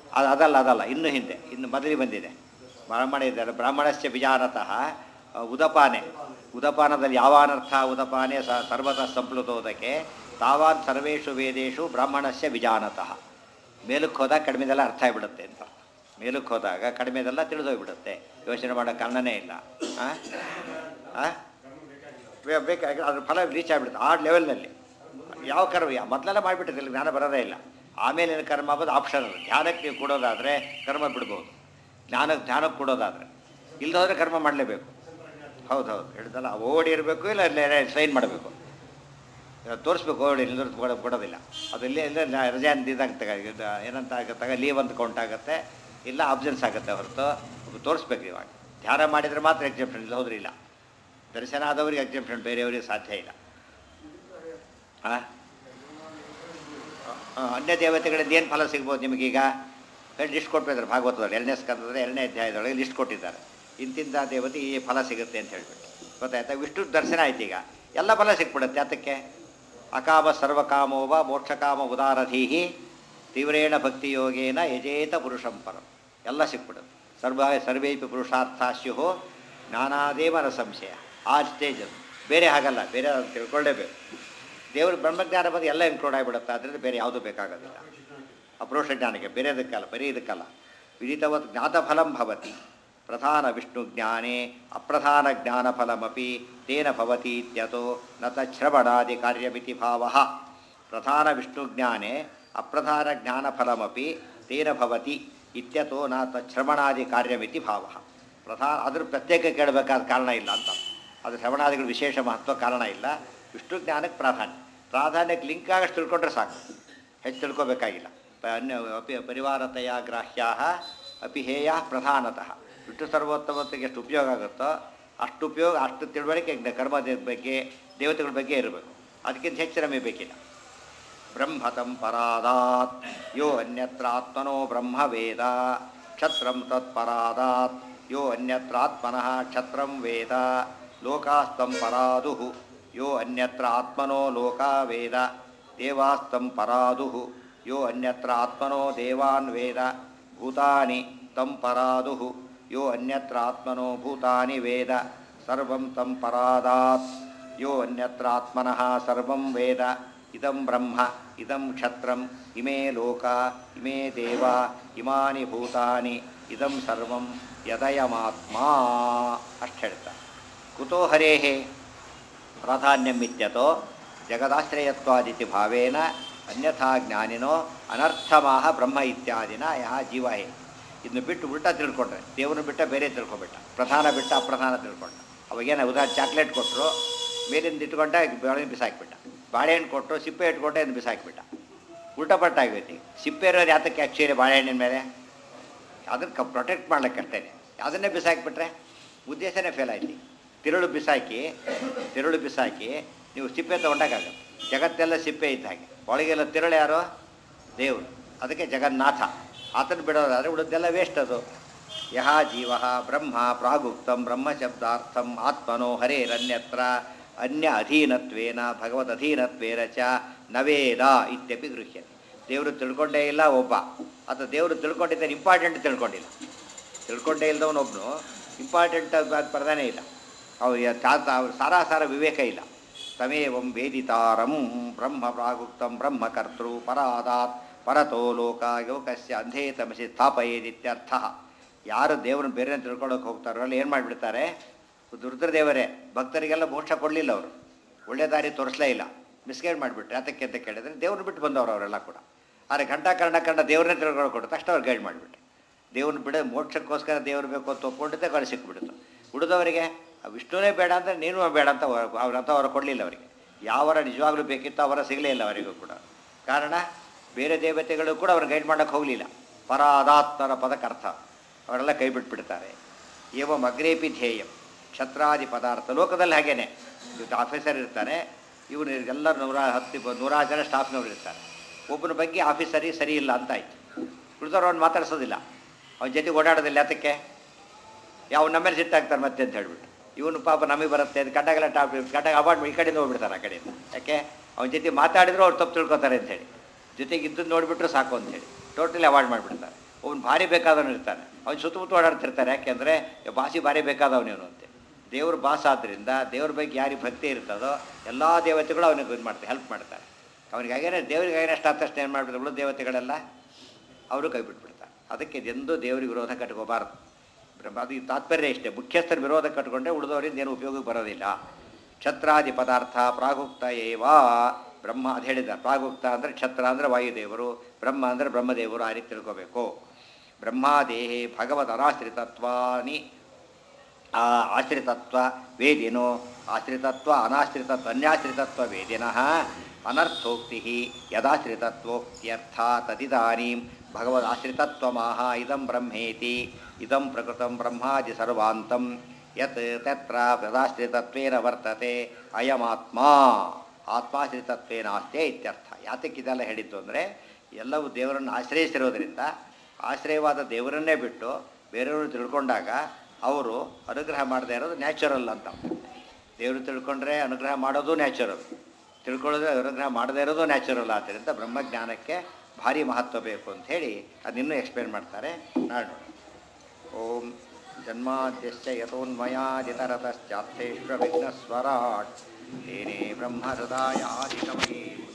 ಅದು ಅದಲ್ಲ ಅದಲ್ಲ ಇನ್ನು ಹಿಂದೆ ಇನ್ನು ಮೊದಲಿಗೆ ಬಂದಿದೆ ಬ್ರಾಹ್ಮಣ ಇದ್ದಾರೆ ಬ್ರಾಹ್ಮಣಸ್ಯ ಬಿಜಾನತಃ ಆ, ಉದಪಾನೆ ಉದಪಾನದಲ್ಲಿ ಯಾವ ಅನರ್ಥ ಉದಪಾನೆ ಸ ಸರ್ವತಃ ಸಂಪ್ಲುತೋದಕ್ಕೆ ತಾವಾನ್ ಸರ್ವೇಷು ವೇದೇಶು ಬ್ರಾಹ್ಮಣಸ್ಯ ಬಿಜಾನತಃ ಮೇಲಕ್ಕೆ ಹೋದಾಗ ಕಡಿಮೆದೆಲ್ಲ ಅರ್ಥ ಆಗಿಬಿಡುತ್ತೆ ಅಂತ ಮೇಲಕ್ಕೆ ಹೋದಾಗ ಕಡಿಮೆದೆಲ್ಲ ತಿಳಿದೋಗ್ಬಿಡುತ್ತೆ ಯೋಚನೆ ಮಾಡೋ ಕಾರಣನೇ ಇಲ್ಲ ಆ? ಆ? ಬೇ- ಬೇಕಾಗಿ ಅದ್ರ ಫಲ ರೀಚ್ ಆಗಿಬಿಡುತ್ತೆ ಆ ಲೆವೆಲ್ನಲ್ಲಿ ಯಾವ ಕರ್ಮ ಯಾ- ಮೊದಲೆಲ್ಲ ಮಾಡಿಬಿಟ್ಟಿದ್ದಿಲ್ಲ ಜ್ಞಾನ ಬರೋದೇ ಇಲ್ಲ ಆಮೇಲೆ ಏನು ಕರ್ಮ ಆಗೋದು ಆಪ್ಷನಲ್ ಧ್ಯಾನಕ್ಕೆ ನೀವು ಕೊಡೋದಾದರೆ ಕರ್ಮ ಬಿಡ್ಬೋದು ಜ್ಞಾನಕ್ಕೆ ಧ್ಯಾನಕ್ಕೆ ಕೊಡೋದಾದರೆ ಇಲ್ಲದೋದ್ರೆ ಕರ್ಮ ಮಾಡಲೇಬೇಕು ಹೌದು ಹೌದು ಹೇಳಿದಲ್ಲ ಓಡಿ ಇರಬೇಕು ಇಲ್ಲ ಸೈನ್ ಮಾಡಬೇಕು ತೋರಿಸ್ಬೇಕು ಓಡಿ ಇಲ್ಲದ್ರೆ ಕೊಡ ಕೊಡೋದಿಲ್ಲ ಅದು ಇಲ್ಲೇ ಇಲ್ಲ ರಜೆ ಅಂದಿದ್ದಾಗ ತಗ ಇದು ಏನಂತ ಆಗುತ್ತೆ ಲೀವ್ ಅಂತ ಕೌಂಟ್ ಆಗುತ್ತೆ ಇಲ್ಲ ಅಬ್ಸೆನ್ಸ್ ಆಗುತ್ತೆ ಹೊರತು ತೋರಿಸ್ಬೇಕು ಇವಾಗ ಧ್ಯಾನ ಮಾಡಿದರೆ ಮಾತ್ರ ಎಕ್ಸೆಪ್ಷನ್ ಇಲ್ಲ ಹೋದ್ರೆ ಇಲ್ಲ ದರ್ಶನ ಆದವ್ರಿಗೆ ಎಕ್ಸೆಪ್ಷನ್ ಬೇರೆಯವರಿಗೆ ಸಾಧ್ಯ ಇಲ್ಲ ಆ? ಆ, ಅನ್ಯ ದೇವತೆಗಳಿಂದ ಏನು ಫಲ ಸಿಗ್ಬೋದು ನಿಮಗೀಗ ಹೇಳಿ ಲಿಸ್ಟ್ ಕೊಟ್ಟಿದ್ದಾರೆ ಭಾಗವತದಲ್ಲಿ ಎರಡನೇ ಸ್ಕಂದದಲ್ಲಿ ಎರಡನೇ ಅಧ್ಯಾಯದೊಳಗೆ ಲಿಸ್ಟ್ ಕೊಟ್ಟಿದ್ದಾರೆ ಇಂತಿಂಥ ದೇವತೆ ಈ ಫಲ ಸಿಗುತ್ತೆ ಅಂತ ಹೇಳ್ಬಿಟ್ಟು ಗೊತ್ತಾಯ್ತಾ ವಿಷ್ಣು ದರ್ಶನ ಆಯ್ತು ಈಗ ಎಲ್ಲ ಫಲ ಸಿಕ್ಬಿಡುತ್ತೆ ಅದಕ್ಕೆ ಅಕಾಮ ಸರ್ವಕಾಮೋವ ಮೋಕ್ಷಕಾಮ ಉದಾರಧೀಹಿ ತೀವ್ರೇಣ ಭಕ್ತಿಯೋಗೇನ ಯಜೇತ ಪುರುಷಂ ಪರಂ ಎಲ್ಲ ಸಿಕ್ಬಿಡುತ್ತೆ ಸರ್ವ ಸರ್ವೇಪಿ ಪುರುಷಾರ್ಥ ಸ್ಯು ಜ್ಞಾನಾದೇವ ನ ಸಂಶಯ ಆ ಸ್ಟೇಜ್ ಅದು ಬೇರೆ ಹಾಗಲ್ಲ ಬೇರೆ ಅದನ್ನು ತಿಳ್ಕೊಳ್ಳೇಬೇಕು ದೇವ್ರ ಬ್ರಹ್ಮಜ್ಞಾನ ಬಂದು ಎಲ್ಲ ಇನ್ಕ್ಲೂಡ್ ಆಗಿಬಿಡುತ್ತೆ ಅದರಿಂದ ಬೇರೆ ಯಾವುದೂ ಬೇಕಾಗೋದಿಲ್ಲ ಅಪರೋಕ್ಷ ಜ್ಞಾನಕ್ಕೆ ಬೇರೆದಕ್ಕಲ್ಲ ಬರೀ ಇದಕ್ಕಲ್ಲ ವಿದಿತವತ್ ಜ್ಞಾತಫಲಂ ಭವತಿ ಪ್ರಧಾನ ವಿಷ್ಣು ಜ್ಞಾನೇ ಅಪ್ರಧಾನ ಜ್ಞಾನಫಲಮಪಿ ತೇನ ಭವತಿ ಇತ್ಯತೋ ನ ತಶ್ರವಣಾದಿ ಕಾರ್ಯಮಿತಿ ಭಾವ ಪ್ರಧಾನ ವಿಷ್ಣು ಜ್ಞಾನೇ ಅಪ್ರಧಾನ ಜ್ಞಾನಫಲಮಪಿ ತೇನ ಭವತಿ ಇತ್ಯತೋ ನ ತಶ್ರವಣಾದಿ ಕಾರ್ಯಮಿತಿ ಭಾವ ಪ್ರಧಾನ ಅದ್ರ ಪ್ರತ್ಯೇಕ ಕೇಳಬೇಕಾದ ಕಾರಣ ಇಲ್ಲ ಅಂತ ಅದು ಶ್ರವಣಾದಿಗಳು ವಿಶೇಷ ಮಹತ್ವ ಕಾರಣ ಇಲ್ಲ ವಿಷ್ಣು ಜ್ಞಾನಕ್ಕೆ ಪ್ರಾಧಾನ್ಯ ಪ್ರಾಧಾನ್ಯಕ್ಕೆ ಲಿಂಕ್ ಆಗಷ್ಟು ತಿಳ್ಕೊಂಡ್ರೆ ಸಾಕು ಹೆಚ್ಚು ತಿಳ್ಕೊಬೇಕಾಗಿಲ್ಲ ಪ- ಅನ್ಯ ಅಪಿ ಪರಿವಾರತೆಯ ಗ್ರಾಹ್ಯಾ ಅಪಿ ಹೇಯ ಪ್ರಧಾನತಃ ವಿಷ್ಣು ಸರ್ವೋತ್ತಮತ್ವಕ್ಕೆ ಎಷ್ಟು ಉಪಯೋಗ ಆಗುತ್ತೋ ಅಷ್ಟು ಉಪಯೋಗ ಅಷ್ಟು ತಿಳುವಳಿಕೆ ಜ್ಞ- ಕರ್ಮದ ಬಗ್ಗೆ ದೇವತೆಗಳ ಬಗ್ಗೆ ಇರಬೇಕು ಅದಕ್ಕಿಂತ ಹೆಚ್ಚು ನಮಗೆ ಬೇಕಿಲ್ಲ ಬ್ರಹ್ಮತಂ ಪರಾದಾತ್ ಯೋ ಅನ್ಯತ್ರ ಆತ್ಮನೋ ಬ್ರಹ್ಮ ವೇದ ಕ್ಷತ್ರಂ ತತ್ಪರಾದಾತ್ ಯೋ ಅನ್ಯತ್ರ ಆತ್ಮನಃ ಕ್ಷತ್ರಂ ವೇದ ಲೋಕಾಸ್ತಂ ಪರಾದು ಯೋ ಅನ್ಯತ್ರ ಆತ್ಮನೋ ಲೋಕಾ ವೇದ ದೇವಾಸ್ತಂ ಪರಾದು ಯೋ ಅನ್ಯತ್ರ ಆತ್ಮನೋ ದೇವಾನ್ ವೇದ ಭೂತಾನಿ ತಂ ಪರಾದು ಯೋ ಅನ್ಯತ್ರ ಆತ್ಮನೋ ಭೂತಾನಿ ವೇದ ಸರ್ವಂ ತಂ ಪರಾದಾತ್ ಯೋ ಅನ್ಯತ್ರ ಆತ್ಮನಃ ಸರ್ವಂ ವೇದ ಇದಂ ಬ್ರಹ್ಮ ಇದಂ ಕ್ಷತ್ರಂ ಇಮೇ ಲೋಕ ಇಮೇ ದೇವ ಇಮಾನಿ ಭೂತಾನಿ ಇದಂ ಸರ್ವಂ ಯದಯಮಾತ್ಮ ಅಷ್ಟು ಹೇಳ್ತಾರೆ ಕುತೋ ಹರೇಹೇ ಪ್ರಾಧಾನ್ಯಮಿತ್ಯತೋ ಜಗದಾಶ್ರಯತ್ವಾದಿತಿ ಭಾವೇನ ಅನ್ಯಥಾ ಜ್ಞಾನಿನೋ ಅನರ್ಥಮಾಹ ಬ್ರಹ್ಮ ಇತ್ಯಾದಿನ ಯಹ ಜೀವ ಹೇ ಇದನ್ನು ಬಿಟ್ಟು ಉಲ್ಟಾ ತಿಳ್ಕೊಂಡ್ರೆ ದೇವರನ್ನು ಬಿಟ್ಟ ಬೇರೆ ತಿಳ್ಕೊಬಿಟ್ಟ ಪ್ರಧಾನ ಬಿಟ್ಟ ಅಪ್ರಧಾನ ತಿಳ್ಕೊಂಡ ಅವಾಗೇನು ಉದಾಹರಣೆ ಚಾಕ್ಲೇಟ್ ಕೊಟ್ಟರು ಮೇಲಿಂದ ಇಟ್ಕೊಂಡ ಬಾಳೆಹಣ್ಣು ಬಿಸಾಕ್ಬಿಟ್ಟ ಬಾಳೆಹಣ್ಣು ಕೊಟ್ಟರು ಸಿಪ್ಪೆ ಇಟ್ಕೊಂಡೆ ಅದನ್ನು ಬಿಸಾಕ್ಬಿಟ್ಟ ಉಲ್ಟಾ ಪಲ್ಟ ಆಗೈತಿ ಸಿಪ್ಪೆ ಇರೋದು ಯಾತಕ್ಕೆ ಆ್ಯಕ್ಚುಲಿ ಬಾಳೆಹಣ್ಣಿನ ಮೇಲೆ ಅದನ್ನು ಪ್ರೊಟೆಕ್ಟ್ ಮಾಡ್ಲಿಕ್ಕೆ ಅಷ್ಟೇ ಅದನ್ನೇ ಬಿಸಾಕಿಬಿಟ್ರೆ ಉದ್ದೇಶನೇ ಫೇಲ್ ಆಯ್ತು ತಿರುಳು ಬಿಸಾಕಿ ತಿರುಳು ಬಿಸಾಕಿ ನೀವು ಸಿಪ್ಪೆ ತೊಗೊಂಡಾಗತ್ತೆ ಜಗತ್ತೆಲ್ಲ ಸಿಪ್ಪೆ ಇದ್ದ ಹಾಗೆ ಒಳಗೆಲ್ಲ ತಿರುಳು ಯಾರು ದೇವರು ಅದಕ್ಕೆ ಜಗನ್ನಾಥ ಆತನ ಬಿಡೋದಾದರೆ ಉಳಿದೆಲ್ಲ ವೇಸ್ಟ್ ಅದು ಯಹ ಜೀವ ಬ್ರಹ್ಮ ಪ್ರಾಗುಕ್ತಂ ಬ್ರಹ್ಮಶಬ್ದಾರ್ಥಂ ಆತ್ಮನೋ ಹರೇರನ್ಯತ್ರ ಅನ್ಯ ಅಧೀನತ್ವೇನ ಭಗವದ್ ಅಧೀನತ್ವೇನ ಚ ನವೇದ ಇತ್ಯಪಿ ಗೃಹ್ಯ ದೇವರು ತಿಳ್ಕೊಂಡೇ ಇಲ್ಲ ಒಬ್ಬ ಅಥವಾ ದೇವರು ತಿಳ್ಕೊಂಡಿದ್ದಾನೆ ಇಂಪಾರ್ಟೆಂಟ್ ತಿಳ್ಕೊಂಡಿಲ್ಲ ತಿಳ್ಕೊಂಡೇ ಇಲ್ದವನೊಬ್ಬನು ಇಂಪಾರ್ಟೆಂಟ್ ಪ್ರಧಾನ ಇಲ್ಲ ಅವ್ರು ಯ- ತಾ- ತಾ- ಸಾರಾಸಾರ ವಿವೇಕ ಇಲ್ಲ ತಮೇವಂ ವೇದಿತಾರಂ ಬ್ರಹ್ಮ ಪ್ರಾಗುಕ್ತಂ ಬ್ರಹ್ಮಕರ್ತೃ ಪರಾದಾತ್ ಪರತೋ ಲೋಕ ಯೋಕಸ್ಯ ಅಂಧೇ ತಮಸಿ ಸ್ಥಾಪಯೇದಿತ್ಯರ್ಥ ಯಾರು ದೇವ್ರನ್ನ ಬೇರೆ ತಿಳ್ಕೊಳ್ಳೋಕೆ ಹೋಗ್ತಾರೋ ಅಲ್ಲಿ ಏನು ಮಾಡಿಬಿಡ್ತಾರೆ ರುದ್ರದೇವರೇ ಭಕ್ತರಿಗೆಲ್ಲ ಮೋಕ್ಷ ಕೊಡಲಿಲ್ಲ ಅವರು ಒಳ್ಳೆ ದಾರಿ ತೋರಿಸಲೇ ಇಲ್ಲ ಮಿಸ್ಗೈಡ್ ಮಾಡಿಬಿಟ್ರೆ ಅದಕ್ಕೆ ಅಂತ ಕೇಳಿದ್ರೆ ದೇವ್ರನ್ನ ಬಿಟ್ಟು ಬಂದವರು ಅವರೆಲ್ಲ ಕೂಡ ಆದರೆ ಘಂಟಾ ಕರ್ಣ ಕಂಡ ದೇವ್ರನ್ನೇ ತಿಳ್ಕೊಳ್ಳೋ ಕೊಟ್ಟು ತಕ್ಷಣ ಅವ್ರು ಗೈಡ್ ಮಾಡಿಬಿಟ್ರೆ ದೇವ್ರನ್ನ ಬಿಡ ಮೋಕ್ಷಕ್ಕೋಸ್ಕರ ದೇವ್ರು ಬೇಕು ಅಂತ ಒಪ್ಕೊಂಡಿದ್ದೆ ಕಡೆ ಸಿಕ್ಬಿಡ್ತು ಉಳಿದವರಿಗೆ ವಿಷ್ಣುನೇ ಬೇಡ ಅಂದರೆ ನೀನು ಬೇಡ ಅಂತ ಅವ್ರಂತ ಅವರ ಕೊಡಲಿಲ್ಲ ಅವರಿಗೆ ಯಾವರ ನಿಜವಾಗ್ಲೂ ಬೇಕಿತ್ತು ಅವರ ಸಿಗಲೇ ಇಲ್ಲ ಅವರಿಗೂ ಕೂಡ ಕಾರಣ ಬೇರೆ ದೇವತೆಗಳು ಕೂಡ ಅವ್ರನ್ನ ಗೈಡ್ ಮಾಡೋಕ್ಕೆ ಹೋಗಲಿಲ್ಲ ಪರಾದಾತ್ಮರ ಪದಕ್ಕೆ ಅರ್ಥ ಅವರೆಲ್ಲ ಕೈ ಬಿಟ್ಬಿಡ್ತಾರೆ ಏವಂ ಅಗ್ರೇಪಿ ಧ್ಯೇಯಂ ಕ್ಷತ್ರಾದಿ ಪದಾರ್ಥ ಲೋಕದಲ್ಲಿ ಹಾಗೇನೆ ಇವತ್ತು ಆಫೀಸರ್ ಇರ್ತಾನೆ ಇವನು ಎಲ್ಲ ನೂರ ಹತ್ತು ನೂರಾರು ಜನ ಸ್ಟಾಫ್ನವ್ರು ಇರ್ತಾರೆ ಒಬ್ಬನ ಬಗ್ಗೆ ಆಫೀಸರಿಗೆ ಸರಿ ಇಲ್ಲ ಅಂತ ಆಯ್ತು ಉಳಿದವ್ರು ಅವ್ನು ಮಾತಾಡ್ಸೋದಿಲ್ಲ ಅವನ ಜೊತೆ ಓಡಾಡೋದಿಲ್ಲ ಯಾತಕ್ಕೆ ಯಾವ ನಮ್ಮ ಮೇಲೆ ಸಿಟ್ಟಾಗ್ತಾರೆ ಮತ್ತೆ ಅಂತ ಹೇಳ್ಬಿಟ್ಟು ಇವನು ಪಾಪ ನಮಗೆ ಬರುತ್ತೆ ಅದು ಕಟ್ಟಾಗೆಲ್ಲ ಟಾಪ್ ಕಟ್ಟಾಗ ಅವಾಯ್ಡ್ ಈ ಕಡೆಯಿಂದ ಹೋಗ್ಬಿಡ್ತಾರೆ ಆ ಕಡೆಯಿಂದ ಯಾಕೆ ಅವನ ಜೊತೆ ಮಾತಾಡಿದ್ರು ಅವ್ರು ತಪ್ಪು ತಿಳ್ಕೊತಾರೆ ಅಂತೇಳಿ ಜೊತೆಗೆ ಇದ್ದದ್ದು ನೋಡಿಬಿಟ್ರು ಸಾಕು ಅಂತೇಳಿ ಟೋಟಲಿ ಅವಾಯ್ಡ್ ಮಾಡಿಬಿಡ್ತಾರೆ ಅವ್ನು ಭಾರಿ ಬೇಕಾದವನು ಇರ್ತಾನೆ ಅವ್ನು ಸುತ್ತಮುತ್ತ ಓಡಾಡ್ತಿರ್ತಾರೆ ಯಾಕೆಂದರೆ ಬಾಸಿ ಭಾರಿ ಬೇಕಾದವನು ಇವನು ಅಂತೆ ದೇವ್ರ ಬಾಸ್ ಆದ್ದರಿಂದ ದೇವ್ರ ಬಗ್ಗೆ ಯಾರಿಗೆ ಭಕ್ತಿ ಇರ್ತದೋ ಎಲ್ಲ ದೇವತೆಗಳು ಅವನಿಗೆ ಇದು ಮಾಡ್ತಾರೆ ಹೆಲ್ಪ್ ಮಾಡ್ತಾರೆ ಅವನಿಗೆ ಹಾಗೇನೆ ದೇವ್ರಿಗೆ ಹಾಗೇನೆ ಅಷ್ಟಾತಷ್ಟು ಏನು ಮಾಡಿಬಿಟ್ಟು ಉಳಿದ ದೇವತೆಗಳೆಲ್ಲ ಅವರು ಕೈ ಬಿಟ್ಬಿಡ್ತಾರೆ ಅದಕ್ಕೆ ಇದೆಂದೂ ದೇವರಿಗೆ ವಿರೋಧ ಕಟ್ಕೋಬಾರ್ದು ಬ್ರಹ್ಮ ಅದು ಈ ತಾತ್ಪರ್ಯ ಇಷ್ಟೇ ಮುಖ್ಯಸ್ಥರ ವಿರೋಧ ಕಟ್ಕೊಂಡ್ರೆ ಉಳಿದವರಿಂದ ಏನು ಉಪಯೋಗಕ್ಕೆ ಬರೋದಿಲ್ಲ ಛತ್ರಾದಿ ಪದಾರ್ಥ ಪ್ರಾಗುಕ್ತ ಏವ ಬ್ರಹ್ಮ ಅದು ಹೇಳಿದ ಪ್ರಾಗುಕ್ತ ಅಂದರೆ ಛತ್ರ ಅಂದರೆ ವಾಯುದೇವರು ಬ್ರಹ್ಮ ಅಂದರೆ ಬ್ರಹ್ಮದೇವರು ಆ ರೀತಿ ತಿಳ್ಕೋಬೇಕು ಬ್ರಹ್ಮಾದೇಹಿ ಭಗವದ್ ಅನಾಶ್ರಿತತ್ವಾನಿ ಆ ಆಶ್ರಿತತ್ವ ವೇದಿನೋ ಆಶ್ರಿತತ್ವ ಅನಾಶ್ರಿತತ್ವ ಅನ್ಯಾಶ್ರಿತತ್ವ ವೇದಿನಃ ಅನರ್ಥೋಕ್ತಿ ಯದಾಶ್ರಿತತ್ವೋಕ್ತ್ಯರ್ಥ ತದಿದಾನೀಂ ಭಗವದ್ ಆಶ್ರಿತತ್ವಮಾಹ ಇದಂ ಬ್ರಹ್ಮೇತಿ ಇದಂ ಪ್ರಕೃತಂ ಬ್ರಹ್ಮಾದಿ ಸರ್ವಾಂತಂ ಯತ್ ತತ್ರ ತದಾಶ್ರಿತತ್ವೇನ ವರ್ತತೆ ಅಯಮಾತ್ಮ ಆತ್ಮಾಶ್ರಿತತ್ವೇನ ಆಸ್ತೆ ಇತ್ಯರ್ಥ ಯಾತಕ್ಕೆ ಇದೆಲ್ಲ ಹೇಳಿದ್ದು ಅಂದರೆ ಎಲ್ಲವೂ ದೇವರನ್ನು ಆಶ್ರಯಿಸಿರೋದ್ರಿಂದ ಆಶ್ರಯವಾದ ದೇವರನ್ನೇ ಬಿಟ್ಟು ಬೇರೆಯವರು ತಿಳ್ಕೊಂಡಾಗ ಅವರು ಅನುಗ್ರಹ ಮಾಡದೇ ಇರೋದು ನ್ಯಾಚುರಲ್ ಅಂತ ದೇವರು ತಿಳ್ಕೊಂಡ್ರೆ ಅನುಗ್ರಹ ಮಾಡೋದು ನ್ಯಾಚುರಲ್ ತಿಳ್ಕೊಳ್ಳೋದ್ರೆ ಅನುಗ್ರಹ ಮಾಡದೇ ಇರೋದು ನ್ಯಾಚುರಲ್ ಆದ್ದರಿಂದ ಬ್ರಹ್ಮಜ್ಞಾನಕ್ಕೆ ಭಾರಿ ಮಹತ್ವ ಬೇಕು ಅಂತ ಹೇಳಿ ಅದನ್ನೂ ಎಕ್ಸ್ಪ್ಲೇನ್ ಮಾಡ್ತಾರೆ ನಾಡು ಓಂ ಜನ್ಮಾದ್ಯಶ್ಚ ಯಥೋನ್ಮಯಾದಿತರತಶ್ಚಾರ್ಥೇಶ್ವ ವಿಘ್ನಸ್ವರಾಟ್ ತೇನೇ ಬ್ರಹ್ಮಹೃದಾಯಾದಿಕಮಯೇ